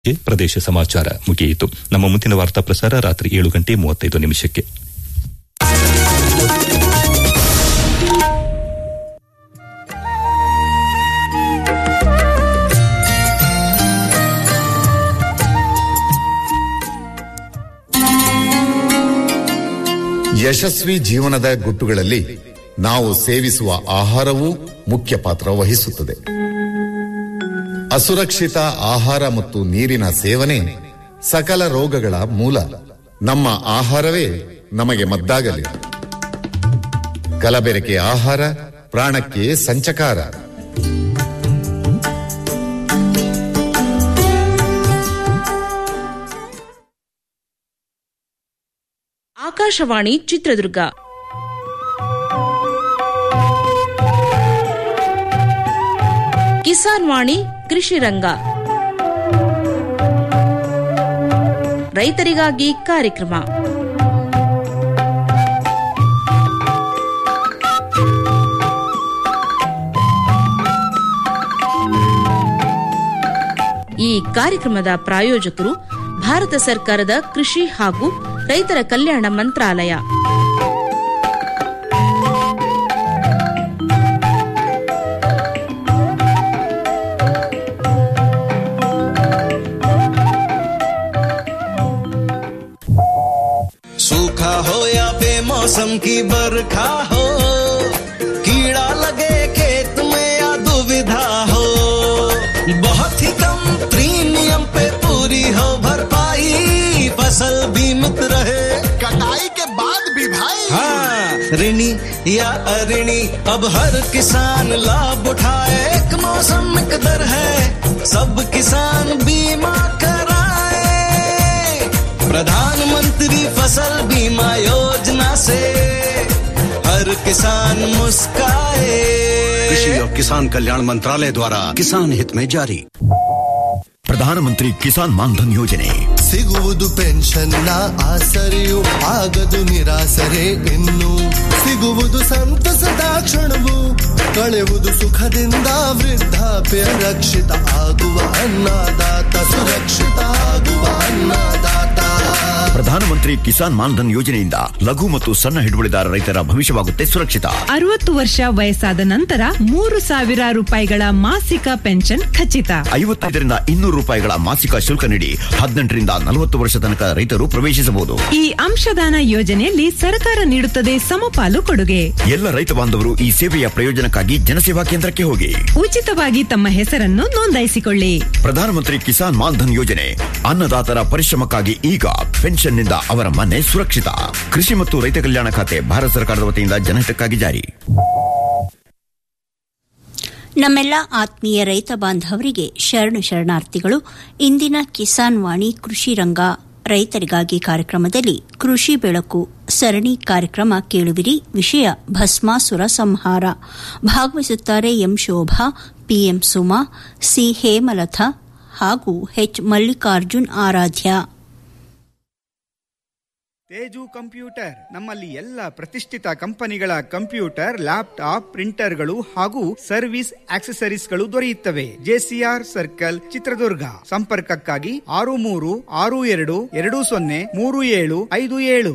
ಪ್ರದೇಶ ಸಮಾಚಾರ ಮುಗಿಯಿತು ನಮ್ಮ ಮುಂದಿನ ವಾರ್ತಾ ಪ್ರಸಾರ ರಾತ್ರಿ ಏಳು ಗಂಟೆ ಮೂವತ್ತೈದು ನಿಮಿಷಕ್ಕೆ ಯಶಸ್ವಿ ಜೀವನದ ಗುಟ್ಟುಗಳಲ್ಲಿ ನಾವು ಸೇವಿಸುವ ಆಹಾರವೂ ಮುಖ್ಯ ಪಾತ್ರ ವಹಿಸುತ್ತದೆ ಅಸುರಕ್ಷಿತ ಆಹಾರ ಮತ್ತು ನೀರಿನ ಸೇವನೆ ಸಕಲ ರೋಗಗಳ ಮೂಲ ನಮ್ಮ ಆಹಾರವೇ ನಮಗೆ ಮದ್ದಾಗಲಿ ಕಲಬೆರಕೆ ಆಹಾರ ಪ್ರಾಣಕ್ಕೆ ಸಂಚಕಾರ ಆಕಾಶವಾಣಿ ಚಿತ್ರದುರ್ಗ ಕಿಸಾನ್ ವಾಣಿ ಕೃಷಿ ರಂಗ ರೈತರಿಗಾಗಿ ಕಾರ್ಯಕ್ರಮ ಈ ಕಾರ್ಯಕ್ರಮದ ಪ್ರಾಯೋಜಕರು ಭಾರತ ಸರ್ಕಾರದ ಕೃಷಿ ಹಾಗೂ ರೈತರ ಕಲ್ಯಾಣ ಮಂತ್ರಾಲಯ सूखा हो या बेमौसम की बरखा हो कीड़ा लगे खेत में या दुविधा हो बहुत ही कम प्रीमियम पे पूरी हो भरपाई फसल बीमित रहे कटाई के बाद भी भाई हाँ ऋणी या अऋणी अब हर किसान लाभ उठाए एक मौसम एक दर है सब किसान बीमा कराए प्रधानमंत्री फसल बीमा योजना से हर किसान मुस्काए कृषि और किसान कल्याण मंत्रालय द्वारा किसान हित में जारी ಪ್ರಧಾನಮಂತ್ರಿ ಕಿಸಾನ್ ಮಾನ್ಧನ್ ಯೋಜನೆ ಸಿಗುವುದು ಪೆನ್ಷನ್ನ ಆಸರೆಯು ಆಗದು ನಿರಾಸರೆ ಇನ್ನು ಸಿಗುವುದು ಸಂತಸದ ಕ್ಷಣವು ಕಳೆಯುವುದು ಸುಖದಿಂದ ವೃದ್ಧಾಪ್ಯ ರಕ್ಷಿತ ಆಗುವ ಅನ್ನದಾತ ಸುರಕ್ಷಿತ ಆಗುವ ಅನ್ನದಾತ ಪ್ರಧಾನಮಂತ್ರಿ ಕಿಸಾನ್ ಮಾನ್ಧನ್ ಯೋಜನೆಯಿಂದ ಲಘು ಮತ್ತು ಸಣ್ಣ ಹಿಡುವಳಿದಾರ ರೈತರ ಭವಿಷ್ಯವಾಗುತ್ತೆ ಸುರಕ್ಷಿತ ಅರವತ್ತು ವರ್ಷ ವಯಸ್ಸಾದ ನಂತರ ಮೂರು ಸಾವಿರ ರೂಪಾಯಿಗಳ ಮಾಸಿಕ ಪೆನ್ಷನ್ ಖಚಿತ ಐವತ್ತೈದರಿಂದ ಇನ್ನೂರು ರೂಪಾಯಿಗಳ ಮಾಸಿಕ ಶುಲ್ಕ ನೀಡಿ ಹದಿನೆಂಟರಿಂದ ನಲವತ್ತು ವರ್ಷ ತನಕ ರೈತರು ಪ್ರವೇಶಿಸಬಹುದು ಈ ಅಂಶದಾನ ಯೋಜನೆಯಲ್ಲಿ ಸರ್ಕಾರ ನೀಡುತ್ತದೆ ಸಮಪಾಲು ಕೊಡುಗೆ ಎಲ್ಲ ರೈತ ಬಾಂಧವರು ಈ ಸೇವೆಯ ಪ್ರಯೋಜನಕ್ಕಾಗಿ ಜನಸೇವಾ ಕೇಂದ್ರಕ್ಕೆ ಹೋಗಿ ಉಚಿತವಾಗಿ ತಮ್ಮ ಹೆಸರನ್ನು ನೋಂದಾಯಿಸಿಕೊಳ್ಳಿ ಪ್ರಧಾನಮಂತ್ರಿ ಕಿಸಾನ್ ಮಾನ್ಧನ್ ಯೋಜನೆ ಅನ್ನದಾತರ ಪರಿಶ್ರಮಕ್ಕಾಗಿ ಈಗ ಪೆನ್ಷನ್ನಿಂದ ಅವರ ಮನೆ ಸುರಕ್ಷಿತ ಕೃಷಿ ಮತ್ತು ರೈತ ಕಲ್ಯಾಣ ಖಾತೆ ಭಾರತ ಸರ್ಕಾರದ ವತಿಯಿಂದ ಜನಹಿತಕ್ಕಾಗಿ ಜಾರಿ ನಮ್ಮೆಲ್ಲ ಆತ್ಮೀಯ ರೈತ ಬಾಂಧವರಿಗೆ ಶರಣು ಶರಣಾರ್ಥಿಗಳು ಇಂದಿನ ಕಿಸಾನ್ ವಾಣಿ ಕೃಷಿ ರಂಗ ರೈತರಿಗಾಗಿ ಕಾರ್ಯಕ್ರಮದಲ್ಲಿ ಕೃಷಿ ಬೆಳಕು ಸರಣಿ ಕಾರ್ಯಕ್ರಮ ಕೇಳುವಿರಿ ವಿಷಯ ಭಸ್ಮಾಸುರ ಸಂಹಾರ ಭಾಗವಹಿಸುತ್ತಾರೆ M Shobha PM Suma C Hemalatha ಹಾಗೂ ಎಚ್ ಮಲ್ಲಿಕಾರ್ಜುನ್ ಆರಾಧ್ಯ ತೇಜು ಕಂಪ್ಯೂಟರ್ ನಮ್ಮಲ್ಲಿ ಎಲ್ಲ ಪ್ರತಿಷ್ಠಿತ ಕಂಪನಿಗಳ ಕಂಪ್ಯೂಟರ್ ಲ್ಯಾಪ್ಟಾಪ್ ಪ್ರಿಂಟರ್ಗಳು ಹಾಗೂ ಸರ್ವಿಸ್ ಆಕ್ಸೆಸರೀಸ್ಗಳು ದೊರೆಯುತ್ತವೆ ಜೆಸಿಆರ್ ಸರ್ಕಲ್ ಚಿತ್ರದುರ್ಗ ಸಂಪರ್ಕಕ್ಕಾಗಿ ಆರು ಮೂರು ಆರು ಎರಡು ಎರಡು ಸೊನ್ನೆ ಮೂರು ಏಳು ಐದು ಏಳು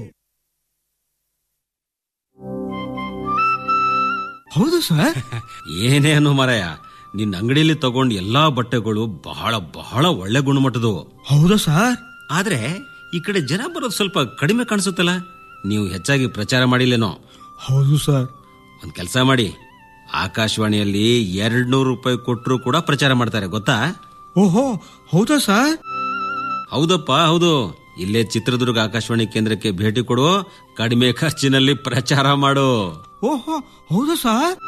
ಹೌದು ಸರ್ ಏನೇನು ಮರಯ ನಿನ್ನ ಅಂಗಡಿಯಲ್ಲಿ ತಗೊಂಡ್ ಎಲ್ಲಾ ಬಟ್ಟೆಗಳು ಬಹಳ ಬಹಳ ಒಳ್ಳೆ ಗುಣಮಟ್ಟದು ಹೌದಾ ಸರ್ ಆದ್ರೆ ಈ ಕಡೆ ಜನ ಬರೋದು ಸ್ವಲ್ಪ ಕಡಿಮೆ ಕಾಣಿಸುತ್ತಲ್ಲ ನೀವು ಹೆಚ್ಚಾಗಿ ಪ್ರಚಾರ ಮಾಡಿಲ್ಲೇನೋ ಹೌದು ಸರ್ ಒಂದ್ ಕೆಲಸ ಮಾಡಿ ಆಕಾಶವಾಣಿಯಲ್ಲಿ ಎರಡ್ ನೂರು ರೂಪಾಯಿ ಕೊಟ್ಟರು ಕೂಡ ಪ್ರಚಾರ ಮಾಡ್ತಾರೆ ಗೊತ್ತಾ ಓಹೋ ಹೌದಾ ಸರ್ ಹೌದಪ್ಪ ಹೌದು ಇಲ್ಲೇ ಚಿತ್ರದುರ್ಗ ಆಕಾಶವಾಣಿ ಕೇಂದ್ರಕ್ಕೆ ಭೇಟಿ ಕೊಡು ಕಡಿಮೆ ಖರ್ಚಿನಲ್ಲಿ ಪ್ರಚಾರ ಮಾಡು ಓಹೋ ಹೌದಾ ಸರ್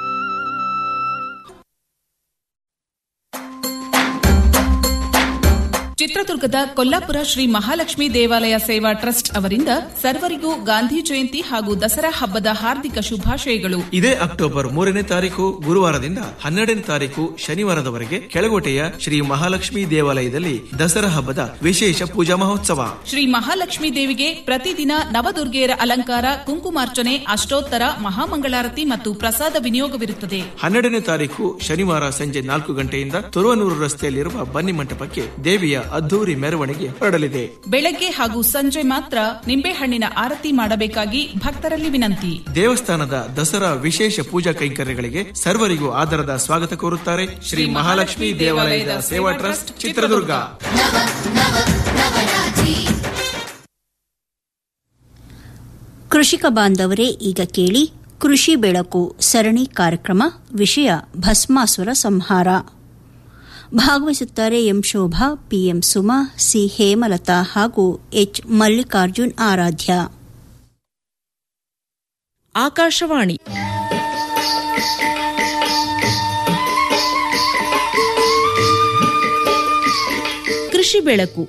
ಚಿತ್ರದುರ್ಗದ ಕೊಲ್ಲಾಪುರ ಶ್ರೀ ಮಹಾಲಕ್ಷ್ಮಿ ದೇವಾಲಯ ಸೇವಾ ಟ್ರಸ್ಟ್ ಅವರಿಂದ ಸರ್ವರಿಗೂ ಗಾಂಧಿ ಜಯಂತಿ ಹಾಗೂ ದಸರಾ ಹಬ್ಬದ ಹಾರ್ದಿಕ ಶುಭಾಶಯಗಳು ಇದೇ ಅಕ್ಟೋಬರ್ ಮೂರನೇ ತಾರೀಕು ಗುರುವಾರದಿಂದ ಹನ್ನೆರಡನೇ ತಾರೀಕು ಶನಿವಾರದವರೆಗೆ ಕೆಳಗೋಟೆಯ ಶ್ರೀ ಮಹಾಲಕ್ಷ್ಮಿ ದೇವಾಲಯದಲ್ಲಿ ದಸರಾ ಹಬ್ಬದ ವಿಶೇಷ ಪೂಜಾ ಮಹೋತ್ಸವ ಶ್ರೀ ಮಹಾಲಕ್ಷ್ಮಿ ದೇವಿಗೆ ಪ್ರತಿದಿನ ನವದುರ್ಗೆಯರ ಅಲಂಕಾರ ಕುಂಕುಮಾರ್ಚನೆ ಅಷ್ಟೋತ್ತರ ಮಹಾಮಂಗಳಾರತಿ ಮತ್ತು ಪ್ರಸಾದ ವಿನಿಯೋಗವಿರುತ್ತದೆ ಹನ್ನೆರಡನೇ ತಾರೀಕು ಶನಿವಾರ ಸಂಜೆ ನಾಲ್ಕು ಗಂಟೆಯಿಂದ ತುರುವನೂರು ರಸ್ತೆಯಲ್ಲಿರುವ ಬನ್ನಿ ಮಂಟಪಕ್ಕೆ ದೇವಿಯ ಅದ್ದೂರಿ ಮೆರವಣಿಗೆ ಹೊರಡಲಿದೆ ಬೆಳಗ್ಗೆ ಹಾಗೂ ಸಂಜೆ ಮಾತ್ರ ನಿಂಬೆಹಣ್ಣಿನ ಆರತಿ ಮಾಡಬೇಕಾಗಿ ಭಕ್ತರಲ್ಲಿ ವಿನಂತಿ ದೇವಸ್ಥಾನದ ದಸರಾ ವಿಶೇಷ ಪೂಜಾ ಕೈಂಕರ್ಯಗಳಿಗೆ ಸರ್ವರಿಗೂ ಆದರದ ಸ್ವಾಗತ ಕೋರುತ್ತಾರೆ ಶ್ರೀ ಮಹಾಲಕ್ಷ್ಮಿ ದೇವಾಲಯದ ಸೇವಾ ಟ್ರಸ್ಟ್ ಚಿತ್ರದುರ್ಗ ಕೃಷಿಕ ಬಾಂಧವರೇ ಈಗ ಕೇಳಿ ಕೃಷಿ ಬೆಳಕು ಸರಣಿ ಕಾರ್ಯಕ್ರಮ ವಿಷಯ ಭಸ್ಮಾಸುರ ಸಂಹಾರ ಭಾಗವಹಿಸುತ್ತಾರೆ M Shobha PM Suma C Hemalatha ಹಾಗೂ ಎಚ್ ಮಲ್ಲಿಕಾರ್ಜುನ್ ಆರಾಧ್ಯ ಆಕಾಶವಾಣಿ ಕೃಷಿ ಬೆಳಕು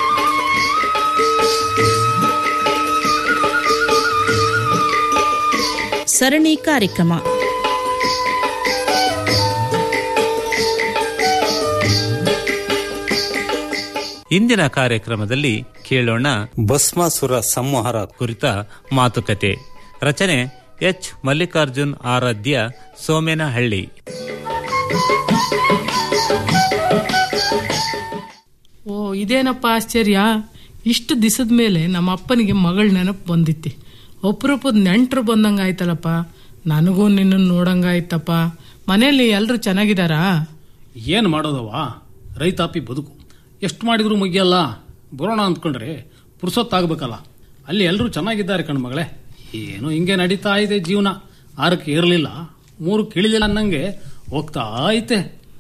ಸರಣಿ ಕಾರ್ಯಕ್ರಮ ಇಂದಿನ ಕಾರ್ಯಕ್ರಮದಲ್ಲಿ ಕೇಳೋಣ ಭಸ್ಮಾಸುರ ಸಂಹಾರ ಕುರಿತ ಮಾತುಕತೆ ರಚನೆ ಎಚ್ ಮಲ್ಲಿಕಾರ್ಜುನ್ ಆರಾಧ್ಯ ಸೋಮೇನಹಳ್ಳಿ ಓ ಇದೇನಪ್ಪ ಆಶ್ಚರ್ಯ ಇಷ್ಟು ದಿಸದ ಮೇಲೆ ನಮ್ಮ ಅಪ್ಪನಿಗೆ ಮಗಳ ನೆನಪು ಬಂದಿತ್ತಿ ಅಪರೂಪದ ನೆಂಟರು ಬಂದಂಗ ಆಯ್ತಲ್ಲಪ್ಪ ನನಗೂ ನಿನ್ನ ನೋಡಂಗಾಯ್ತಪ್ಪ ಮನೆಯಲ್ಲಿ ಎಲ್ರು ಚೆನ್ನಾಗಿದಾರಾ ಏನು ಮಾಡೋದವ ರೈತಾಪಿ ಬದುಕು ಎಷ್ಟು ಮಾಡಿದ್ರು ಮುಗಿಯಲ್ಲ ಬರೋಣ ಅಂದ್ಕೊಂಡ್ರೆ ಪುರ್ಸೊತ್ತಾಗಬೇಕಲ್ಲ ಅಲ್ಲಿ ಎಲ್ಲರೂ ಚೆನ್ನಾಗಿದ್ದಾರೆ ಕಣ್ಮಗಳೇ ಏನು ಹಿಂಗೆ ನಡೀತಾ ಇದೆ ಜೀವನ ಆರಕ್ಕೆ ಏರಲಿಲ್ಲ ಮೂರು ಕಿಳಿಲಿಲ್ಲ ಅನ್ನಂಗೆ ಹೋಗ್ತಾ ಐತೆ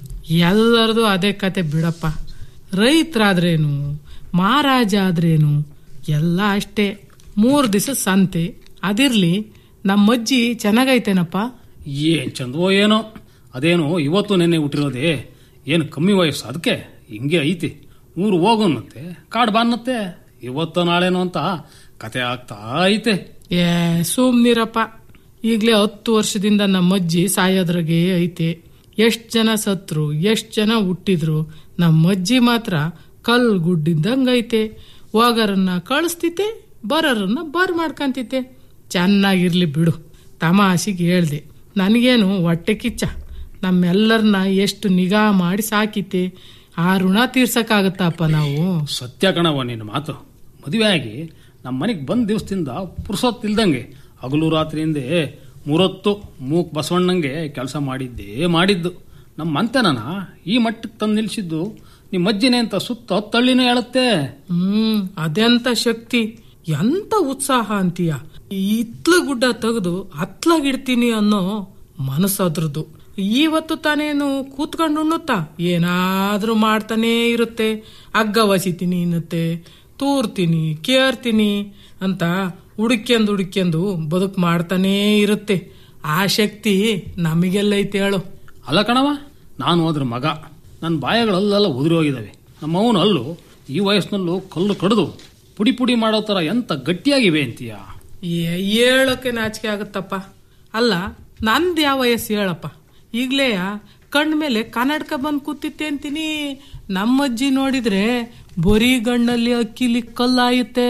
ಎಲ್ಲರದು ಅದೇ ಕತೆ ಬಿಡಪ್ಪ ರೈತರಾದ್ರೇನು ಮಹಾರಾಜ ಆದ್ರೇನು ಎಲ್ಲ ಅಷ್ಟೇ ಮೂರು ದಿವಸ ಸಂತೆ ಅದಿರ್ಲಿ ನಮ್ಮಜ್ಜಿ ಚೆನ್ನಾಗೈತೇನಪ್ಪ ಏನ್ ಚಂದವೋ ಏನೋ ಅದೇನು ಇವತ್ತು ನೆನ್ನೆ ಹುಟ್ಟಿರೋದೇ ಏನು ಕಮ್ಮಿ ವಯಸ್ಸು ಅದಕ್ಕೆ ಹಿಂಗೆ ಐತಿ ಊರು ಹೋಗೋನ್ನತ್ತೆ ಕಾಡು ಬಾನ್ನತ್ತೆ ಇವತ್ತು ನಾಳೆನೋ ಅಂತ ಕತೆ ಆಗ್ತಾ ಐತೆ ಏ ಸುಮ್ನಿರಪ್ಪ ಈಗ್ಲೇ ಹತ್ತು ವರ್ಷದಿಂದ ನಮ್ಮಜ್ಜಿ ಸಾಯೋದ್ರಾಗೆ ಐತೆ ಎಷ್ಟ್ ಜನ ಸತ್ರು ಎಷ್ಟ್ ಜನ ಹುಟ್ಟಿದ್ರು ನಮ್ಮಜ್ಜಿ ಮಾತ್ರ ಕಲ್ ಗುಡ್ಡಿದ್ದಂಗೈತೆ ಹೋಗರನ್ನ ಕಳಿಸ್ತಿತೆ ಬರೋರನ್ನ ಬರ್ ಮಾಡ್ಕಂತಿತೆ ಚೆನ್ನಾಗಿರ್ಲಿ ಬಿಡು ತಮಾಷೆಗೆ ಹೇಳ್ದೆ ನನಗೇನು ಹೊಟ್ಟೆ ಕಿಚ್ಚ ನಮ್ಮೆಲ್ಲರನ್ನ ಎಷ್ಟು ನಿಗಾ ಮಾಡಿ ಸಾಕಿತೆ ಆ ಋಣ ತೀರ್ಸಕ್ಕಾಗತ್ತಪ್ಪ ನಾವು ಸತ್ಯ ಕಣವ ನಿನ್ನ ಮಾತು ಮದುವೆ ಆಗಿ ನಮ್ಮ ಮನೆಗೆ ಬಂದ ದಿವಸದಿಂದ ಪುರ್ಸೊತ್ತಿಲ್ದಂಗೆ ಹಗಲು ರಾತ್ರಿಯಿಂದೆ ಮೂರೊತ್ತು ಮೂಕ್ ಬಸವಣ್ಣಂಗೆ ಕೆಲಸ ಮಾಡಿದ್ದೇ ಮಾಡಿದ್ದು ನಮ್ಮ ಮಂತೆನನ ಈ ಮಟ್ಟಕ್ಕೆ ತಂದು ನಿಲ್ಸಿದ್ದು ನಿಮ್ಮ ಅಜ್ಜಿನೇ ಅಂತ ಸುತ್ತ ತಳ್ಳಿನೂ ಹೇಳುತ್ತೆ ಹ್ಮ್ ಅದೆಂತ ಶಕ್ತಿ ಎಂತ ಉತ್ಸಾಹ ಅಂತೀಯ ಇತ್ಲ ಗುಡ್ಡ ತೆಗೆದು ಹತ್ಲಾಗಿಡ್ತೀನಿ ಅನ್ನೋ ಮನಸ್ಸದ್ರದ್ದು ಇವತ್ತು ತಾನೇನು ಕೂತ್ಕೊಂಡು ಉಣ್ಣುತ್ತಾ ಏನಾದ್ರೂ ಮಾಡ್ತಾನೇ ಇರುತ್ತೆ ಹಗ್ಗ ವಸಿತೀನಿ ಅನ್ನತ್ತೆ ತೂರ್ತೀನಿ ಕೇರ್ತೀನಿ ಅಂತ ಹುಡುಕ್ಯಂದು ಹುಡುಕ್ಯಂದು ಬದುಕು ಮಾಡ್ತಾನೇ ಇರುತ್ತೆ ಆ ಶಕ್ತಿ ನಮಗೆಲ್ಲೈತೆ ಹೇಳು ಅಲ್ಲ ಕಣವ ನಾನು ಅದ್ರ ಮಗ ನನ್ನ ಬಾಯಗಳಲ್ಲೆಲ್ಲ ಉದುರಿ ಹೋಗಿದ್ದಾವೆ ನಮ್ಮ ಅವನು ಅಲ್ಲು ಈ ವಯಸ್ಸಿನಲ್ಲೂ ಕಲ್ಲು ಕಡಿದು ಪುಡಿ ಪುಡಿ ಮಾಡೋ ಥರ ಎಂತ ಗಟ್ಟಿಯಾಗಿವೆ ಅಂತೀಯ ಏ- ಹೇಳೋಕೆ ನಾಚಿಕೆ ಆಗುತ್ತಪ್ಪ ಅಲ್ಲ ನಂದು ಯಾವ ವಯಸ್ಸು ಹೇಳಪ್ಪ ಈಗ್ಲೇ ಕಣ್ಣ ಮೇಲೆ ಕನ್ನಡಕ ಬಂದು ಕೂತಿತ್ತೆ ಅಂತೀನಿ ನಮ್ಮಜ್ಜಿ ನೋಡಿದ್ರೆ ಬರೀ ಗಣ್ಣಲ್ಲಿ ಅಕ್ಕಿಲಿ ಕಲ್ಲಾಯುತ್ತೆ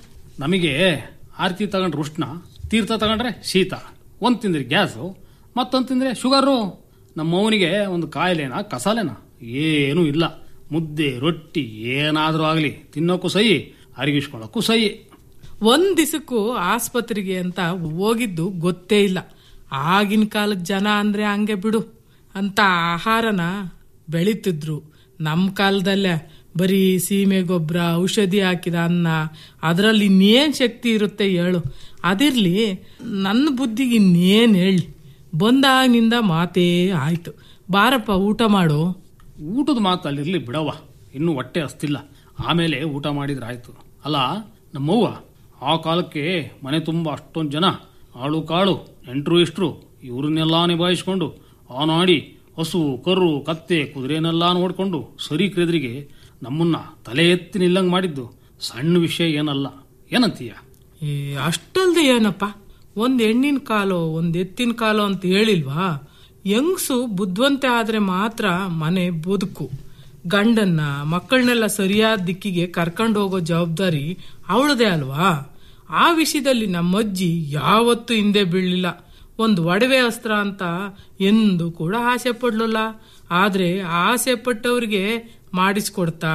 ನಮಗೆ ಆರತಿ ತಗೊಂಡ್ರೆ ಉಷ್ಣ ತೀರ್ಥ ತಗೊಂಡ್ರೆ ಶೀತ ಒಂದು ತಿಂದ್ರೆ ಗ್ಯಾಸು ಮತ್ತೊಂದು ತಿಂದ್ರೆ ಶುಗರು ನಮ್ಮ ಅವನಿಗೆ ಒಂದು ಕಾಯಿಲೆನ ಕಸಾಲೆನ ಏನೂ ಇಲ್ಲ ಮುದ್ದೆ ರೊಟ್ಟಿ ಏನಾದರೂ ಆಗಲಿ ತಿನ್ನೋಕ್ಕೂ ಸೈ ಅರಿಗಿಸ್ಕೊಳ್ಳೋಕ್ಕೂ ಸೈ ಒಂದ್ ದಿವಸಕ್ಕೂ ಆಸ್ಪತ್ರೆಗೆ ಅಂತ ಹೋಗಿದ್ದು ಗೊತ್ತೇ ಇಲ್ಲ ಆಗಿನ ಕಾಲದ ಜನ ಅಂದ್ರೆ ಹಂಗೆ ಬಿಡು ಅಂತ ಆಹಾರನ ಬೆಳೀತಿದ್ರು ನಮ್ಮ ಕಾಲದಲ್ಲೇ ಬರೀ ಸೀಮೆ ಗೊಬ್ಬರ ಔಷಧಿ ಹಾಕಿದ ಅನ್ನ ಅದರಲ್ಲಿ ಇನ್ನೇನ್ ಶಕ್ತಿ ಇರುತ್ತೆ ಹೇಳು ಅದಿರ್ಲಿ ನನ್ನ ಬುದ್ಧಿಗೆ ಇನ್ನೇನ್ ಹೇಳಿ ಬಂದಾಗಿನಿಂದ ಮಾತೇ ಆಯ್ತು ಬಾರಪ್ಪ ಊಟ ಮಾಡು ಊಟದ ಮಾತು ಅಲ್ಲಿರ್ಲಿ ಬಿಡವ್ವ ಇನ್ನೂ ಹೊಟ್ಟೆ ಹಸ್ತಿಲ್ಲ ಆಮೇಲೆ ಊಟ ಮಾಡಿದ್ರೆ ಆಯ್ತು ಅಲ್ಲ ನಮ್ಮವ್ವ ಆ ಕಾಲಕ್ಕೆ ಮನೆ ತುಂಬ ಅಷ್ಟೊಂದು ಜನ ಆಳು ಕಾಳು ನೆಂಟ್ರು ಇಷ್ಟ್ರು ಇವ್ರನ್ನೆಲ್ಲ ನಿಭಾಯಿಸ್ಕೊಂಡು ಆನಾಡಿ ಹಸು ಕರು ಕತ್ತೆ ಕುದುರೆನೆಲ್ಲ ನೋಡ್ಕೊಂಡು ಸರಿ ಕ್ರೆದ್ರಿಗೆ ನಮ್ಮನ್ನ ತಲೆ ಎತ್ತಿ ನಿಲ್ಲಂಗ್ ಮಾಡಿದ್ದು ಸಣ್ಣ ವಿಷಯ ಏನಲ್ಲ ಏನಂತೀಯ ಏ ಅಷ್ಟಲ್ದೆ ಏನಪ್ಪ ಒಂದ್ ಹೆಣ್ಣಿನ ಕಾಲೋ ಒಂದ್ ಎತ್ತಿನ ಕಾಲೋ ಅಂತ ಹೇಳಿಲ್ವಾ ಹೆಂಗ್ಸು ಬುದ್ಧಿವಂತೆ ಆದ್ರೆ ಮಾತ್ರ ಮನೆ ಬದುಕು ಗಂಡನ್ನ ಮಕ್ಕಳನ್ನೆಲ್ಲ ಸರಿಯಾದ ದಿಕ್ಕಿಗೆ ಕರ್ಕೊಂಡು ಹೋಗೋ ಜವಾಬ್ದಾರಿ ಅವಳದೇ ಅಲ್ವಾ ಆ ವಿಷಯದಲ್ಲಿ ನಮ್ಮಜ್ಜಿ ಯಾವತ್ತೂ ಹಿಂದೆ ಬೀಳಲಿಲ್ಲ ಒಂದು ಒಡವೆ ಅಸ್ತ್ರ ಅಂತ ಎಂದು ಕೂಡ ಆಸೆ ಪಡ್ಲಿಲ್ಲ ಆದ್ರೆ ಆಸೆ ಪಟ್ಟವ್ರಿಗೆ ಮಾಡಿಸ್ಕೊಡ್ತಾ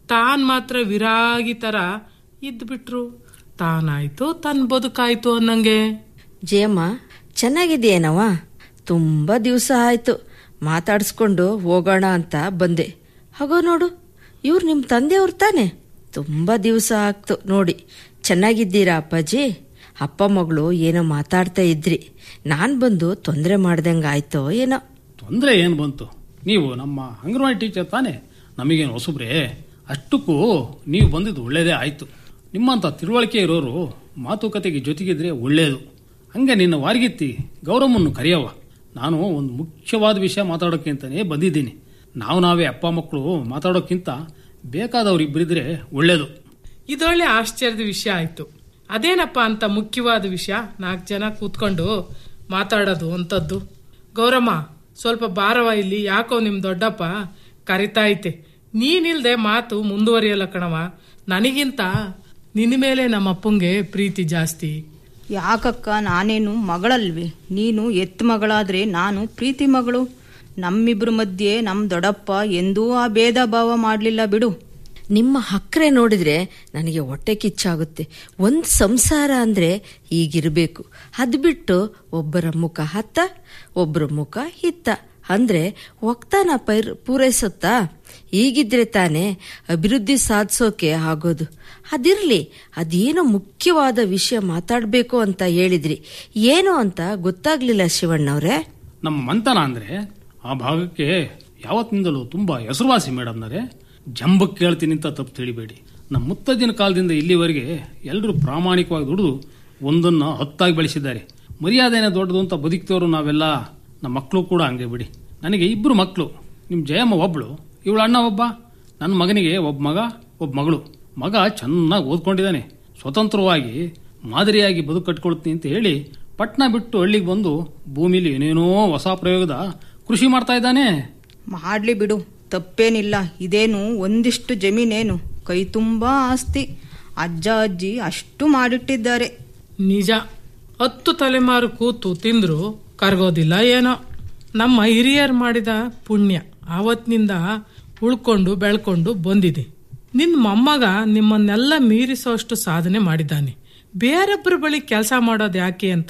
ತಾನ್ ಮಾತ್ರ ವಿರಾಗಿ ತರ ಇದ್ಬಿಟ್ರು ತಾನಾಯ್ತು ತನ್ ಬದುಕಾಯ್ತು ಅನ್ನಂಗೆ ಜಯಮ್ಮ ಚೆನ್ನಾಗಿದೆಯೇನವ ತುಂಬ ದಿವಸ ಆಯ್ತು ಮಾತಾಡಿಸ್ಕೊಂಡು ಹೋಗೋಣ ಅಂತ ಬಂದೆ ಹಾಗೋ ನೋಡು ಇವ್ರು ನಿಮ್ಮ ತಂದೆಯವ್ರು ತಾನೆ ತುಂಬ ದಿವಸ ಆಗ್ತು ನೋಡಿ ಚೆನ್ನಾಗಿದ್ದೀರಾ ಅಪ್ಪಾಜಿ ಅಪ್ಪ ಮಗಳು ಏನೋ ಮಾತಾಡ್ತಾ ಇದ್ರಿ ನಾನು ಬಂದು ತೊಂದರೆ ಮಾಡ್ದಂಗೆ ಆಯ್ತೋ ಏನೋ ತೊಂದರೆ ಏನು ಬಂತು ನೀವು ನಮ್ಮ ಅಂಗನವಾಡಿ ಟೀಚರ್ ತಾನೆ ನಮಗೇನು ಹೊಸಬ್ರೆ ಅಷ್ಟಕ್ಕೂ ನೀವು ಬಂದಿದ್ದು ಒಳ್ಳೇದೇ ಆಯ್ತು ನಿಮ್ಮಂಥ ತಿಳುವಳಿಕೆ ಇರೋರು ಮಾತುಕತೆಗೆ ಜೊತೆಗಿದ್ರೆ ಒಳ್ಳೆಯದು ಹಂಗೆ ನಿನ್ನ ವಾರ್ಗಿತ್ತಿ ಗೌರಮ್ಮನ್ನು ಕರೆಯವ ನಾನು ಒಂದು ಮುಖ್ಯವಾದ ವಿಷಯ ಮಾತಾಡೋಕ್ಕೆ ಅಂತಾನೆ ಬಂದಿದ್ದೀನಿ ನಾವು ನಾವೇ ಅಪ್ಪ ಮಕ್ಕಳು ಮಾತಾಡೋಕ್ಕಿಂತ ಬೇಕಾದವ್ರು ಇಬ್ಬರಿದ್ರೆ ಒಳ್ಳೇದು ಇದೊಳ್ಳೆ ಆಶ್ಚರ್ಯದ ವಿಷಯ ಆಯ್ತು ಅದೇನಪ್ಪ ಅಂತ ಮುಖ್ಯವಾದ ವಿಷಯ ನಾಲ್ಕು ಜನ ಕೂತ್ಕೊಂಡು ಮಾತಾಡೋದು ಅಂತದ್ದು ಗೌರಮ್ಮ ಸ್ವಲ್ಪ ಬಾರವ ಇಲ್ಲಿ ಯಾಕೋ ನಿಮ್ ದೊಡ್ಡಪ್ಪ ಕರಿತಾ ಐತೆ ನೀನಿಲ್ದೆ ಮಾತು ಮುಂದುವರಿಯಲ್ಲ ಕಣವ ನನಗಿಂತ ನಿನ್ನ ಮೇಲೆ ನಮ್ಮ ಅಪ್ಪಂಗೆ ಪ್ರೀತಿ ಜಾಸ್ತಿ ಯಾಕಕ್ಕ ನಾನೇನು ಮಗಳಲ್ವೇ ನೀನು ಎತ್ತ ಮಗಳಾದ್ರೆ ನಾನು ಪ್ರೀತಿ ಮಗಳು ನಮ್ಮಿಬ್ರ ಮಧ್ಯೆ ನಮ್ ದೊಡ್ಡಪ್ಪ ಎಂದೂ ಆ ಭೇದ ಭಾವ ಮಾಡ್ಲಿಲ್ಲ ಬಿಡು ನಿಮ್ಮ ಹಕ್ರೆ ನೋಡಿದ್ರೆ ನನಗೆ ಹೊಟ್ಟೆ ಕಿಚ್ಚಾಗುತ್ತೆ ಒಂದು ಸಂಸಾರ ಅಂದರೆ ಹೀಗಿರಬೇಕು ಅದು ಬಿಟ್ಟು ಒಬ್ಬರ ಮುಖ ಹತ್ತ ಒಬ್ಬರ ಮುಖ ಹಿತ್ತ ಅಂದರೆ ಒಕ್ತಾನ ಪೈರ್ ಪೂರೈಸುತ್ತಾ ಹೀಗಿದ್ರೆ ತಾನೇ ಅಭಿವೃದ್ಧಿ ಸಾಧಿಸೋಕೆ ಆಗೋದು ಅದಿರಲಿ ಅದೇನೋ ಮುಖ್ಯವಾದ ವಿಷಯ ಮಾತಾಡಬೇಕು ಅಂತ ಹೇಳಿದ್ರಿ ಏನು ಅಂತ ಗೊತ್ತಾಗ್ಲಿಲ್ಲ ಶಿವಣ್ಣವ್ರೆ ನಮ್ಮ ಮಂತನ ಅಂದ್ರೆ ಆ ಭಾಗಕ್ಕೆ ಯಾವತ್ತಿನಿಂದಲೂ ತುಂಬಾ ಹೆಸರುವಾಸಿ ಮೇಡಮ್ನರೆ ಜಂಬಕ್ಕೆ ಕೇಳ್ತೀನಿ ಅಂತ ತಪ್ಪು ತಿಳಿಬೇಡಿ ನಮ್ಮ ಮುತ್ತಜ್ಜನ ಕಾಲದಿಂದ ಇಲ್ಲಿವರೆಗೆ ಎಲ್ಲರೂ ಪ್ರಾಮಾಣಿಕವಾಗಿ ದುಡಿದು ಒಂದನ್ನ ಹತ್ತಾಗಿ ಬೆಳೆಸಿದ್ದಾರೆ ಮರ್ಯಾದೆನೇ ದೊಡ್ಡದು ಅಂತ ಬದುಕ್ತವ್ರು ನಾವೆಲ್ಲ ನಮ್ಮ ಮಕ್ಕಳು ಕೂಡ ಹಂಗೆ ಬಿಡಿ ನನಗೆ ಇಬ್ಬರು ಮಕ್ಕಳು ನಿಮ್ಮ ಜಯಮ್ಮ ಒಬ್ಳು ಇವಳ ಅಣ್ಣ ಒಬ್ಬ ನನ್ನ ಮಗನಿಗೆ ಒಬ್ಬ ಮಗ ಒಬ್ಬ ಮಗಳು ಮಗ ಚೆನ್ನಾಗಿ ಓದ್ಕೊಂಡಿದ್ದಾನೆ ಸ್ವತಂತ್ರವಾಗಿ ಮಾದರಿಯಾಗಿ ಬದುಕು ಕಟ್ಕೊಳ್ತೀನಿ ಅಂತ ಹೇಳಿ ಪಟ್ನ ಬಿಟ್ಟು ಹಳ್ಳಿಗೆ ಬಂದು ಭೂಮಿಲಿ ಏನೇನೋ ಹೊಸ ಪ್ರಯೋಗದ ಕೃಷಿ ಮಾಡ್ತಾ ಇದ್ದಾನೆ ಮಾಡ್ಲಿ ಬಿಡು ತಪ್ಪೇನಿಲ್ಲ ಇದೇನು ಒಂದಿಷ್ಟು ಜಮೀನೇನು ಕೈ ತುಂಬಾ ಆಸ್ತಿ ಅಜ್ಜ ಅಜ್ಜಿ ಅಷ್ಟು ಮಾಡಿಟ್ಟಿದ್ದಾರೆ ನಿಜ ಹತ್ತು ತಲೆಮಾರು ಕೂತು ತಿಂದ್ರು ಕರ್ಗೋದಿಲ್ಲ ಏನೋ ನಮ್ಮ ಹಿರಿಯರು ಮಾಡಿದ ಪುಣ್ಯ ಆವತ್ತಿನಿಂದ ಉಳ್ಕೊಂಡು ಬೆಳ್ಕೊಂಡು ಬಂದಿದೆ ನಿನ್ನ ಮೊಮ್ಮಗ ನಿಮ್ಮನ್ನೆಲ್ಲ ಮೀರಿಸೋಷ್ಟು ಸಾಧನೆ ಮಾಡಿದ್ದಾನೆ ಬೇರೊಬ್ಬರ ಬಳಿ ಕೆಲಸ ಮಾಡೋದು ಯಾಕೆ ಅಂತ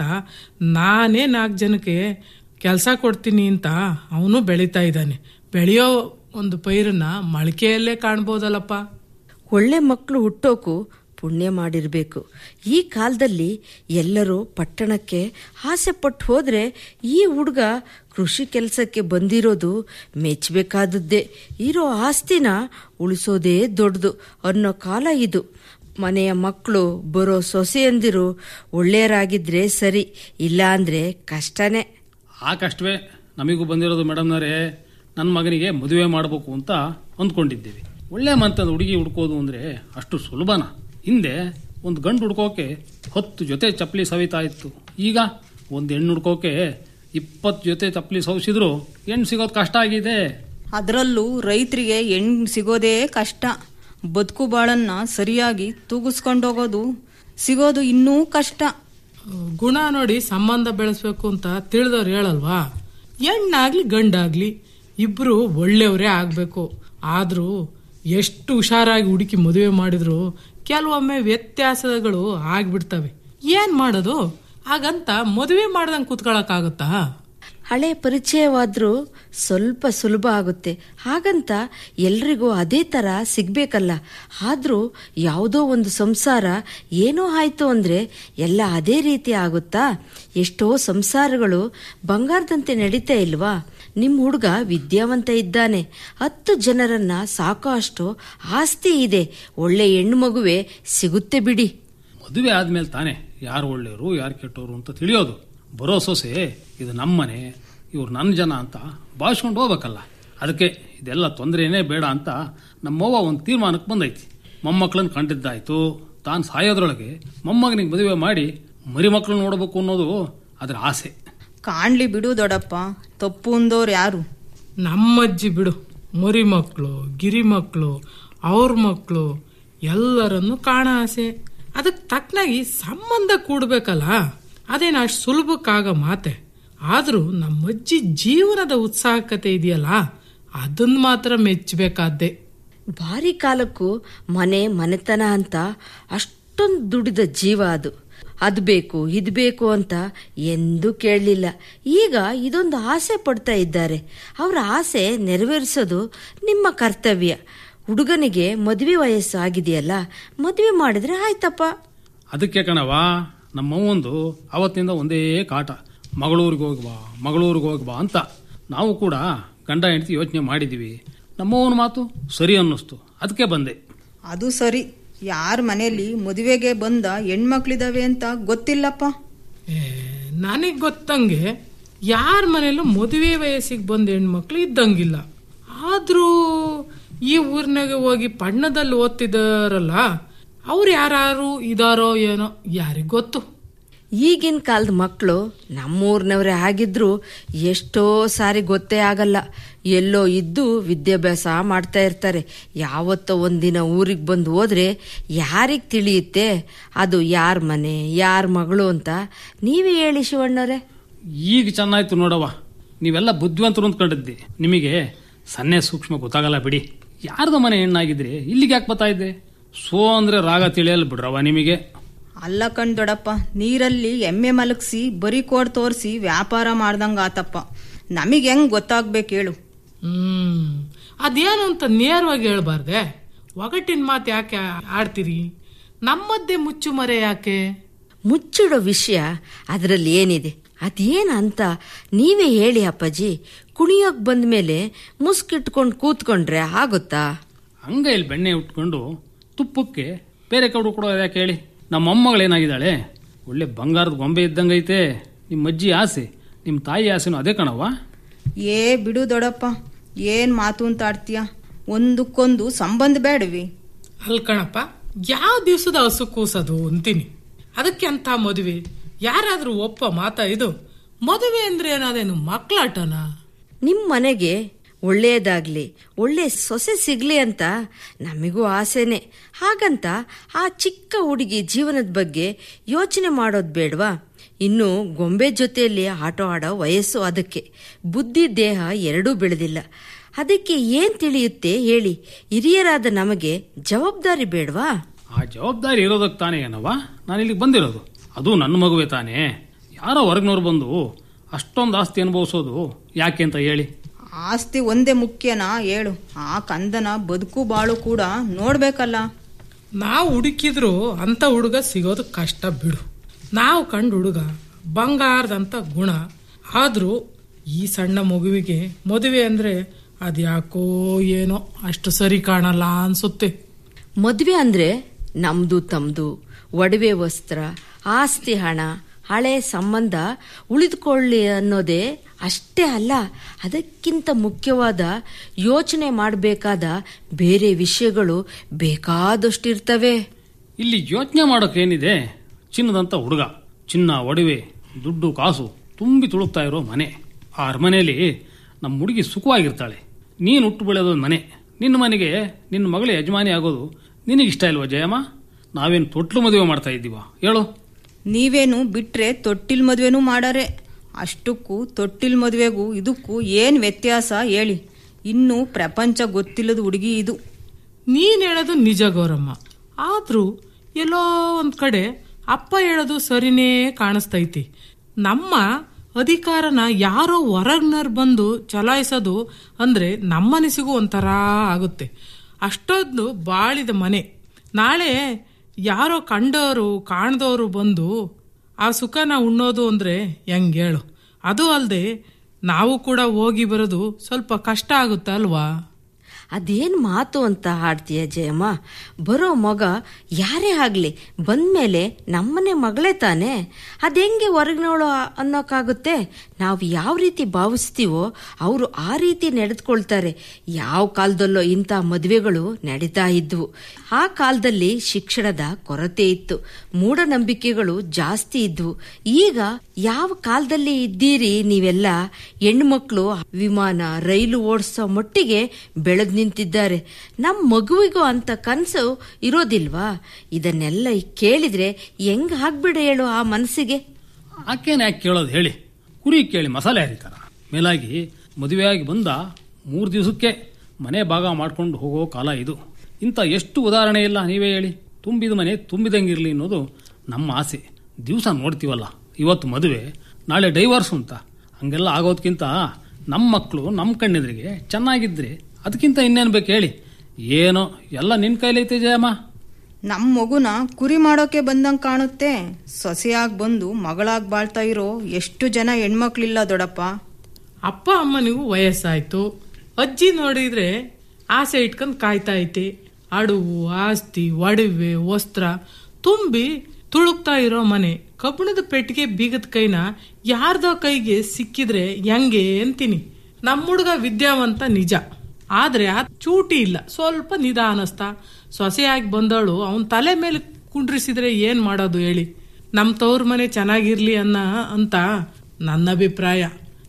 ನಾನೇ ನಾಲ್ಕು ಜನಕ್ಕೆ ಕೆಲಸ ಕೊಡ್ತೀನಿ ಅಂತ ಅವನು ಬೆಳೀತಾ ಇದ್ದಾನೆ ಬೆಳೆಯೋ ಒಂದು ಪೈರನ್ನ ಮೊಳಕೆಯಲ್ಲೇ ಕಾಣ್ಬೋದಲ್ಲಪ್ಪ ಒಳ್ಳೆ ಮಕ್ಕಳು ಹುಟ್ಟೋಕು ಪುಣ್ಯ ಮಾಡಿರಬೇಕು ಈ ಕಾಲದಲ್ಲಿ ಎಲ್ಲರೂ ಪಟ್ಟಣಕ್ಕೆ ಆಸೆ ಪಟ್ಟು ಹೋದ್ರೆ ಈ ಹುಡುಗ ಕೃಷಿ ಕೆಲಸಕ್ಕೆ ಬಂದಿರೋದು ಮೆಚ್ಚಬೇಕಾದದ್ದೇ ಇರೋ ಆಸ್ತಿನ ಉಳಿಸೋದೇ ದೊಡ್ಡದು ಅನ್ನೋ ಕಾಲ ಇದು ಮನೆಯ ಮಕ್ಕಳು ಬರೋ ಸೊಸೆಯಂದಿರು ಒಳ್ಳೆಯರಾಗಿದ್ರೆ ಸರಿ ಇಲ್ಲ ಅಂದ್ರೆ ಕಷ್ಟನೇ ಆ ಕಷ್ಟವೇ ನಮಗೂ ಬಂದಿರೋದು ಮೇಡಮ್ನವರೇ ನನ್ನ ಮಗನಿಗೆ ಮದುವೆ ಮಾಡಬೇಕು ಅಂತ ಅಂದ್ಕೊಂಡಿದ್ದೀವಿ ಒಳ್ಳೆ ಮಂತದ ಹುಡುಗಿ ಹುಡ್ಕೋದು ಅಂದರೆ ಅಷ್ಟು ಸುಲಭನ ಹಿಂದೆ ಒಂದು ಗಂಡು ಹುಡ್ಕೋಕೆ ಹತ್ತು ಜೊತೆ ಚಪ್ಪಲಿ ಸವಿತಾ ಇತ್ತು ಈಗ ಒಂದು ಹೆಣ್ಣು ಹುಡ್ಕೋಕೆ ಇಪ್ಪತ್ತು ಜೊತೆ ಚಪ್ಪಲಿ ಸವಿಸಿದ್ರು ಹೆಣ್ಣು ಸಿಗೋದು ಕಷ್ಟ ಆಗಿದೆ ಅದರಲ್ಲೂ ರೈತರಿಗೆ ಹೆಣ್ಣು ಸಿಗೋದೇ ಕಷ್ಟ ಬದುಕು ಬಾಳನ್ನ ಸರಿಯಾಗಿ ತೂಗಿಸ್ಕೊಂಡೋಗೋದು ಸಿಗೋದು ಇನ್ನೂ ಕಷ್ಟ ಗುಣ ನೋಡಿ ಸಂಬಂಧ ಬೆಳೆಸ್ಬೇಕು ಅಂತ ತಿಳಿದವ್ರು ಹೇಳಲ್ವಾ ಹೆಣ್ಣಾಗ್ಲಿ ಗಂಡಾಗ್ಲಿ ಇಬ್ರು ಒಳ್ಳೆಯವರೇ ಆಗ್ಬೇಕು ಆದ್ರೂ ಎಷ್ಟು ಹುಷಾರಾಗಿ ಹುಡುಕಿ ಮದುವೆ ಮಾಡಿದ್ರು ಕೆಲವೊಮ್ಮೆ ವ್ಯತ್ಯಾಸಗಳು ಆಗ್ಬಿಡ್ತವೆ ಏನ್ ಮಾಡೋದು ಹಾಗಂತ ಮದುವೆ ಮಾಡ್ದಂಗೆ ಕೂತ್ಕೊಳಕ್ಕಾಗತ್ತಾ ಹಳೆ ಪರಿಚಯವಾದ್ರೂ ಸ್ವಲ್ಪ ಸುಲಭ ಆಗುತ್ತೆ ಹಾಗಂತ ಎಲ್ರಿಗೂ ಅದೇ ಥರ ಸಿಗ್ಬೇಕಲ್ಲ ಆದರೂ ಯಾವುದೋ ಒಂದು ಸಂಸಾರ ಏನೋ ಆಯ್ತು ಅಂದರೆ ಎಲ್ಲ ಅದೇ ರೀತಿ ಆಗುತ್ತಾ ಎಷ್ಟೋ ಸಂಸಾರಗಳು ಬಂಗಾರದಂತೆ ನಡೀತಾ ಇಲ್ವಾ ನಿಮ್ಮ ಹುಡುಗ ವಿದ್ಯಾವಂತ ಇದ್ದಾನೆ ಹತ್ತು ಜನರನ್ನ ಸಾಕೋ ಅಷ್ಟು ಆಸ್ತಿ ಇದೆ ಒಳ್ಳೆ ಹೆಣ್ಣು ಮಗುವೆ ಸಿಗುತ್ತೆ ಬಿಡಿ ಮದುವೆ ಆದ್ಮೇಲೆ ತಾನೇ ಯಾರು ಒಳ್ಳೆಯವರು ಯಾರು ಕೆಟ್ಟವರು ಅಂತ ತಿಳಿಯೋದು ಬರೋ ಸೊಸೆ ಇದು ನಮ್ಮನೆ ಇವ್ರು ನನ್ನ ಜನ ಅಂತ ಭಾವಿಸ್ಕೊಂಡು ಹೋಗ್ಬೇಕಲ್ಲ ಅದಕ್ಕೆ ಇದೆಲ್ಲ ತೊಂದರೆನೇ ಬೇಡ ಅಂತ ನಮ್ಮವ್ವ ಒಂದು ತೀರ್ಮಾನಕ್ಕೆ ಬಂದೈತಿ ಮೊಮ್ಮಕ್ಕಳನ್ನ ಕಂಡಿದ್ದಾಯ್ತು ತಾನು ಸಾಯೋದ್ರೊಳಗೆ ಮೊಮ್ಮಗನಿಗೆ ಮದುವೆ ಮಾಡಿ ಮರಿ ಮಕ್ಕಳು ನೋಡಬೇಕು ಅನ್ನೋದು ಅದರ ಆಸೆ ಕಾಣ್ಲಿ ಬಿಡು ದೊಡ್ಡಪ್ಪ ತಪ್ಪು ಅಂದೋರು ಯಾರು ನಮ್ಮಜ್ಜಿ ಬಿಡು ಮರಿ ಮಕ್ಕಳು ಗಿರಿ ಮಕ್ಕಳು ಅವ್ರ ಮಕ್ಕಳು ಎಲ್ಲರನ್ನು ಕಾಣ ಆಸೆ ಅದಕ್ಕೆ ತಕ್ಕನಾಗಿ ಸಂಬಂಧ ಕೂಡ್ಬೇಕಲ್ಲ ಅದೇನು ಅಷ್ಟು ಸುಲಭಕ್ಕಾಗ ಮಾತೆ ಆದ್ರೂ ನಮ್ಮಜ್ಜಿ ಜೀವನದ ಉತ್ಸಾಹಕತೆ ಇದೆಯಲ್ಲ ಅದನ್ನ ಮಾತ್ರ ಮೆಚ್ಚಬೇಕಾದ್ದೆ ಭಾರಿ ಕಾಲಕ್ಕೂ ಮನೆ ಮನೆತನ ಅಂತ ಅಷ್ಟೊಂದು ದುಡಿದ ಜೀವ ಅದು ಅದು ಬೇಕು ಇದು ಬೇಕು ಅಂತ ಎಂದೂ ಕೇಳಲಿಲ್ಲ ಈಗ ಇದೊಂದು ಆಸೆ ಪಡ್ತಾ ಇದ್ದಾರೆ ಅವರ ಆಸೆ ನೆರವೇರಿಸೋದು ನಿಮ್ಮ ಕರ್ತವ್ಯ ಹುಡುಗನಿಗೆ ಮದುವೆ ವಯಸ್ಸು ಆಗಿದೆಯಲ್ಲ ಮದುವೆ ಮಾಡಿದ್ರೆ ಆಯ್ತಪ್ಪ ಅದಕ್ಕೆ ಕಣವ ನಮ್ಮವ್ವಂದು ಅವತ್ತಿಂದ ಒಂದೇ ಕಾಟ ಮಗಳೂರಿಗೆ ಹೋಗಿ ಬಾ ಮಗಳೂರಿಗೆ ಹೋಗಿ ಬಾ ಅಂತ ನಾವು ಕೂಡ ಗಂಡ ಹೆಂಡತಿ ಯೋಚನೆ ಮಾಡಿದ್ದೀವಿ ನಮ್ಮವನ ಮಾತು ಸರಿ ಅನ್ನಿಸ್ತು ಅದಕ್ಕೆ ಬಂದೆ ಅದು ಸರಿ ಯಾರ ಮನೆಯಲ್ಲಿ ಮದುವೆಗೆ ಬಂದ ಹೆಣ್ಮಕ್ಳಿದಾವೆ ಅಂತ ಗೊತ್ತಿಲ್ಲಪ್ಪ ನನಗೆ ಗೊತ್ತಂಗೆ ಯಾರ ಮನೆಯಲ್ಲೂ ಮದುವೆ ವಯಸ್ಸಿಗೆ ಬಂದ ಹೆಣ್ಮಕ್ಳು ಇದ್ದಂಗಿಲ್ಲ ಆದ್ರೂ ಈ ಊರಿನಾಗ ಹೋಗಿ ಪಣ್ಣದಲ್ಲಿ ಓದ್ತಿದಾರಲ್ಲ ಅವ್ರು ಯಾರು ಇದಾರೋ ಏನೋ ಯಾರಿಗ್ ಗೊತ್ತು ಈಗಿನ ಕಾಲದ ಮಕ್ಕಳು ನಮ್ಮೂರಿನವರೇ ಆಗಿದ್ರು ಎಷ್ಟೋ ಸಾರಿ ಗೊತ್ತೇ ಆಗಲ್ಲ ಎಲ್ಲೋ ಇದ್ದು ವಿದ್ಯಾಭ್ಯಾಸ ಮಾಡ್ತಾ ಇರ್ತಾರೆ ಯಾವತ್ತೋ ಒಂದಿನ ಊರಿಗೆ ಬಂದು ಹೋದ್ರೆ ಯಾರಿಗೆ ತಿಳಿಯುತ್ತೆ ಅದು ಯಾರ ಮನೆ ಯಾರ ಮಗಳು ಅಂತ ನೀವೇ ಹೇಳಿ ಶಿವಣ್ಣರೇ ಈಗ ಚೆನ್ನಾಯ್ತು ನೋಡವ್ವ ನೀವೆಲ್ಲ ಬುದ್ಧಿವಂತರು ಅಂದ್ಕೊಂಡಿದ್ದೆ ನಿಮಗೆ ಸನ್ನೆ ಸೂಕ್ಷ್ಮ ಗೊತ್ತಾಗಲ್ಲ ಬಿಡಿ ಯಾರ್ದ ಮನೆ ಹೆಣ್ಣಾಗಿದ್ರಿ ಇಲ್ಲಿಗೆ ಯಾಕೆ ಬರ್ತಾ ಇದ್ದೆ ಸೋ ಅಂದ್ರೆ ರಾಗ ತಿಳಿಯಲ್ಲ ಬಿಡ್ರವ್ವ ನಿಮಗೆ ಅಲ್ಲ ಕಣ್ ದೊಡಪ್ಪ ನೀರಲ್ಲಿ ಎಮ್ಮೆ ಮಲಗಿಸಿ ಬರೀ ಕೋಡ್ ತೋರಿಸಿ ವ್ಯಾಪಾರ ಮಾಡ್ದಂಗ ಆತಪ್ಪ ನಮಗೆ ಹೆಂಗ್ ಗೊತ್ತಾಗ್ಬೇಕು ಹೇಳು ಹ್ಮ್ ಅದೇನು ಅಂತ ನೇರವಾಗಿ ಹೇಳ್ಬಾರ್ದೆ ಒಗಟಿನ ಮಾತು ಯಾಕೆ ಆಡ್ತೀರಿ ನಮ್ಮದ್ದೇ ಮುಚ್ಚು ಮರೆ ಯಾಕೆ ಮುಚ್ಚಿಡೋ ವಿಷಯ ಅದರಲ್ಲಿ ಏನಿದೆ ಅದೇನ ಅಂತ ನೀವೇ ಹೇಳಿ ಅಪ್ಪಾಜಿ ಕುಣಿಯೋಕ್ ಬಂದ್ಮೇಲೆ ಮುಸ್ಕಿಟ್ಕೊಂಡು ಕೂತ್ಕೊಂಡ್ರೆ ಆಗುತ್ತಾ ಹಂಗ ಇಲ್ಲಿ ಬೆಣ್ಣೆ ಉಟ್ಕೊಂಡು ತುಪ್ಪಕ್ಕೆ ಬೇರೆ ಕಡು ಕೊಡೋ ಯಾಕೆ ಹೇಳಿ ನಮ್ಮ ಮೊಮ್ಮಗಳೇನಾಗಿದ್ದಾಳೆ ಒಳ್ಳೆ ಬಂಗಾರದ ಗೊಂಬೆ ಇದ್ದಂಗೈತೆ ನಿಮ್ಮ ಅಜ್ಜಿ ಆಸೆ ನಿಮ್ಮ ತಾಯಿ ಆಸೆನೂ ಅದೇ ಕಣವ್ವ ಏ ಬಿಡು ದೊಡಪ್ಪ ಏನ್ ಮಾತು ಅಂತ ಆಡ್ತೀಯ ಒಂದಕ್ಕೊಂದು ಸಂಬಂಧ ಬೇಡವಿ ಅಲ್ ಕಣಪ್ಪ ಯಾವ ದಿವಸದ ಹಸು ಕೂಸದು ಅಂತೀನಿ ಅದಕ್ಕೆ ಅಂತ ಮದುವೆ ಯಾರಾದ್ರೂ ಒಪ್ಪ ಮಾತಾ ಇದು ಮದುವೆ ಅಂದ್ರೆ ಏನಾದೇನು ಮಕ್ಕಳಾಟನಾ ನಿಮ್ ಮನೆಗೆ ಒಳ್ಳೆಯದಾಗ್ಲಿ ಒಳ್ಳೆ ಸೊಸೆ ಸಿಗ್ಲಿ ಅಂತ ನಮಿಗೂ ಆಸೆನೆ ಹಾಗಂತ ಆ ಚಿಕ್ಕ ಹುಡುಗಿ ಜೀವನದ ಬಗ್ಗೆ ಯೋಚನೆ ಮಾಡೋದು ಬೇಡವಾ ಇನ್ನು ಗೊಂಬೆ ಜೊತೆಯಲ್ಲಿ ಆಟ ಆಡೋ ವಯಸ್ಸು ಅದಕ್ಕೆ ಬುದ್ಧಿ ದೇಹ ಎರಡೂ ಬೆಳೆದಿಲ್ಲ ಅದಕ್ಕೆ ಏನ್ ತಿಳಿಯುತ್ತೆ ಹೇಳಿ ಹಿರಿಯರಾದ ನಮಗೆ ಜವಾಬ್ದಾರಿ ಬೇಡವಾ ಆ ಜವಾಬ್ದಾರಿ ಇರೋದಕ್ಕೆ ತಾನೇ ಏನವ್ವ ನಾನು ಇಲ್ಲಿಗೆ ಬಂದಿರೋದು ಅದು ನನ್ನ ಮಗುವೆ ತಾನೇ ಯಾರೋ ಹೊರಗಿನವ್ರು ಬಂದು ಅಷ್ಟೊಂದು ಆಸ್ತಿ ಅನುಭವಿಸೋದು ಯಾಕೆ ಅಂತ ಹೇಳಿ ಆಸ್ತಿ ಒಂದೇ ಮುಖ್ಯನಾ ಹೇಳು ಆ ಕಂದನ ಬದುಕು ಬಾಳು ಕೂಡ ನೋಡ್ಬೇಕಲ್ಲ ನಾವು ಹುಡುಕಿದ್ರು ಅಂತ ಹುಡುಗ ಸಿಗೋದು ಕಷ್ಟ ಬಿಡು ನಾವು ಕಂಡು ಹುಡುಗ ಬಂಗಾರದಂತ ಗುಣ ಆದ್ರೂ ಈ ಸಣ್ಣ ಮಗುವಿಗೆ ಮದುವೆ ಅಂದ್ರೆ ಅದ್ಯಾಕೋ ಏನೋ ಅಷ್ಟು ಸರಿ ಕಾಣಲ್ಲ ಅನ್ಸುತ್ತೆ ಮದುವೆ ಅಂದ್ರೆ ನಮ್ದು ತಮ್ದು ಒಡವೆ ವಸ್ತ್ರ ಆಸ್ತಿ ಹಣ ಹಳೆ ಸಂಬಂಧ ಉಳಿದುಕೊಳ್ಳಿ ಅನ್ನೋದೇ ಅಷ್ಟೇ ಅಲ್ಲ ಅದಕ್ಕಿಂತ ಮುಖ್ಯವಾದ ಯೋಚನೆ ಮಾಡಬೇಕಾದ ಬೇರೆ ವಿಷಯಗಳು ಬೇಕಾದಷ್ಟಿರ್ತವೆ ಇಲ್ಲಿ ಯೋಚನೆ ಮಾಡೋಕೇನಿದೆ ಚಿನ್ನದಂತ ಹುಡುಗ ಚಿನ್ನ ಒಡವೆ ದುಡ್ಡು ಕಾಸು ತುಂಬಿ ತುಳುಕ್ತಾ ಇರೋ ಮನೆ ಆ ಅರಮನೆಯಲ್ಲಿ ನಮ್ಮ ಹುಡುಗಿ ಸುಖವಾಗಿರ್ತಾಳೆ ನೀನು ಹುಟ್ಟು ಬೆಳೆಯೋದು ಮನೆ ನಿನ್ನ ಮನೆಗೆ ನಿನ್ನ ಮಗಳ ಯಜಮಾನಿ ಆಗೋದು ನಿನಗಿಷ್ಟ ಇಲ್ವಾ ಜಯಮ್ಮ ನಾವೇನು ತೊಟ್ಲು ಮದುವೆ ಮಾಡ್ತಾ ಇದ್ದೀವ ಹೇಳು ನೀವೇನು ಬಿಟ್ರೆ ತೊಟ್ಟಿಲ್ ಮದ್ವೆನೂ ಮಾಡಾರೆ ಅಷ್ಟಕ್ಕೂ ತೊಟ್ಟಿಲ್ ಮದ್ವೆಗೂ ಇದಕ್ಕೂ ಏನ್ ವ್ಯತ್ಯಾಸ ಹೇಳಿ ಇನ್ನು ಪ್ರಪಂಚ ಗೊತ್ತಿಲ್ಲದ ಹುಡುಗಿ ಇದು ನೀನ್ ಹೇಳೋದು ನಿಜ ಗೌರಮ್ಮ ಆದ್ರೂ ಎಲ್ಲೋ ಒಂದ್ ಕಡೆ ಅಪ್ಪ ಹೇಳೋದು ಸರಿನೇ ಕಾಣಿಸ್ತೈತಿ ನಮ್ಮ ಅಧಿಕಾರನ ಯಾರೋ ಹೊರಗ್ನರ್ ಬಂದು ಚಲಾಯಿಸೋದು ಅಂದ್ರೆ ನಮ್ಮನಸಿಗೂ ಒಂಥರ ಆಗುತ್ತೆ ಅಷ್ಟೊಂದು ಬಾಳಿದ ಮನೆ ನಾಳೆ ಯಾರೋ ಕಂಡವರು ಕಾಣ್ದವರು ಬಂದು ಆ ಸುಖನ ಉಣ್ಣೋದು ಅಂದ್ರೆ ಹೆಂಗ್ ಹೇಳು ಅದು ಅಲ್ಲದೆ ನಾವು ಕೂಡ ಹೋಗಿ ಬರೋದು ಸ್ವಲ್ಪ ಕಷ್ಟ ಆಗುತ್ತೆ ಅಲ್ವಾ ಅದೇನ್ ಮಾತು ಅಂತ ಹಾಡ್ತೀಯ ಜಯಮ್ಮ ಬರೋ ಮಗ ಯಾರೇ ಆಗ್ಲಿ ಬಂದ್ಮೇಲೆ ನಮ್ಮನೆ ಮಗಳೇ ತಾನೆ ಅದೆಂಗೆ ಹೊರಗಿನವಳು ಅನ್ನೋಕ್ಕಾಗುತ್ತೆ ನಾವು ಯಾವ ರೀತಿ ಭಾವಿಸ್ತೀವೋ ಅವರು ಆ ರೀತಿ ನಡೆದುಕೊಳ್ತಾರೆ ಯಾವ ಕಾಲದಲ್ಲೋ ಇಂಥ ಮದುವೆಗಳು ನಡೀತಾ ಇದ್ವು ಆ ಕಾಲದಲ್ಲಿ ಶಿಕ್ಷಣದ ಕೊರತೆ ಇತ್ತು ಮೂಢನಂಬಿಕೆಗಳು ಜಾಸ್ತಿ ಇದ್ವು ಈಗ ಯಾವ ಕಾಲದಲ್ಲಿ ಇದ್ದೀರಿ ನೀವೆಲ್ಲ ಹೆಣ್ಮಕ್ಳು ವಿಮಾನ ರೈಲು ಓಡಿಸೋ ಮಟ್ಟಿಗೆ ಬೆಳೆದ್ ನಿಂತಿದ್ದಾರೆ ನಮ್ಮ ಮಗುವಿಗೂ ಅಂತ ಕನಸು ಇರೋದಿಲ್ವಾ ಇದನ್ನೆಲ್ಲ ಕೇಳಿದ್ರೆ ಹೆಂಗ್ ಆಗ್ಬಿಡ ಹೇಳು ಆ ಮನಸ್ಸಿಗೆ ಆಕೇನು ಯಾಕೆ ಕೇಳೋದು ಹೇಳಿ ಕುರಿ ಕೇಳಿ ಮಸಾಲೆ ಹರಿತಾರ ಮೇಲಾಗಿ ಮದುವೆಯಾಗಿ ಬಂದ ಮೂರು ದಿವಸಕ್ಕೆ ಮನೆ ಭಾಗ ಮಾಡ್ಕೊಂಡು ಹೋಗೋ ಕಾಲ ಇದು ಇಂಥ ಎಷ್ಟು ಉದಾಹರಣೆ ಇಲ್ಲ ನೀವೇ ಹೇಳಿ ತುಂಬಿದ ಮನೆ ತುಂಬಿದಂಗಿರ್ಲಿ ಅನ್ನೋದು ನಮ್ಮ ಆಸೆ ದಿವಸ ನೋಡ್ತೀವಲ್ಲ ಇವತ್ತು ಮದುವೆ ನಾಳೆ ಡೈವರ್ಸ್ ಅಂತ ಹಂಗೆಲ್ಲ ಆಗೋದ್ಕಿಂತ ನಮ್ಮ ಮಕ್ಕಳು ನಮ್ಮ ಕಣ್ಣೆದ್ರಿಗೆ ಚೆನ್ನಾಗಿದ್ರೆ ಅದಕ್ಕಿಂತ ಇನ್ನೇನು ಬೇಕು ಹೇಳಿ ಏನೋ ಎಲ್ಲ ನಿನ್ನ ಕೈಲೈತೆ ಜಯಮ್ಮ ನಮ್ಮ ಮಗುನ ಕುರಿ ಮಾಡೋಕೆ ಬಂದಂಗ್ ಕಾಣುತ್ತೆ ಸೊಸೆಯಾಗಿ ಬಂದು ಮಗಳಾಗಿ ಬಾಳ್ತಾ ಇರೋ ಎಷ್ಟು ಜನ ಹೆಣ್ಮಕ್ಳಿಲ್ಲ ದೊಡ್ಡಪ್ಪ ಅಪ್ಪ ಅಮ್ಮನಿಗೂ ವಯಸ್ಸಾಯ್ತು ಅಜ್ಜಿ ನೋಡಿದ್ರೆ ಆಸೆ ಇಟ್ಕೊಂಡ್ ಕಾಯ್ತಾ ಐತಿ ಅಡುವು ಆಸ್ತಿ ಒಡವೆ ವಸ್ತ್ರ ತುಂಬಿ ತುಳುಕ್ತಾ ಇರೋ ಮನೆ ಕಬ್ಬಣದ ಪೆಟ್ಟಿಗೆ ಬೀಗದ ಕೈನ ಯಾರ್ದೋ ಕೈಗೆ ಸಿಕ್ಕಿದ್ರೆ ಹೆಂಗೆ ಅಂತೀನಿ ನಮ್ಮ ಹುಡುಗ ವಿದ್ಯಾವಂತ ನಿಜ ಆದ್ರೆ ಆ ಚೂಟಿ ಇಲ್ಲ ಸ್ವಲ್ಪ ನಿಧಾನಸ್ತ ಸೊಸೆಯಾಗಿ ಬಂದವಳು ಅವನ್ ತಲೆ ಮೇಲೆ ಕುಂಡ್ರಿಸಿದ್ರೆ ಏನ್ ಮಾಡೋದು ಹೇಳಿ ನಮ್ ತವ್ರ ಮನೆ ಚೆನ್ನಾಗಿರ್ಲಿ ಅನ್ನ ಅಂತ ನನ್ನ ಅಭಿಪ್ರಾಯ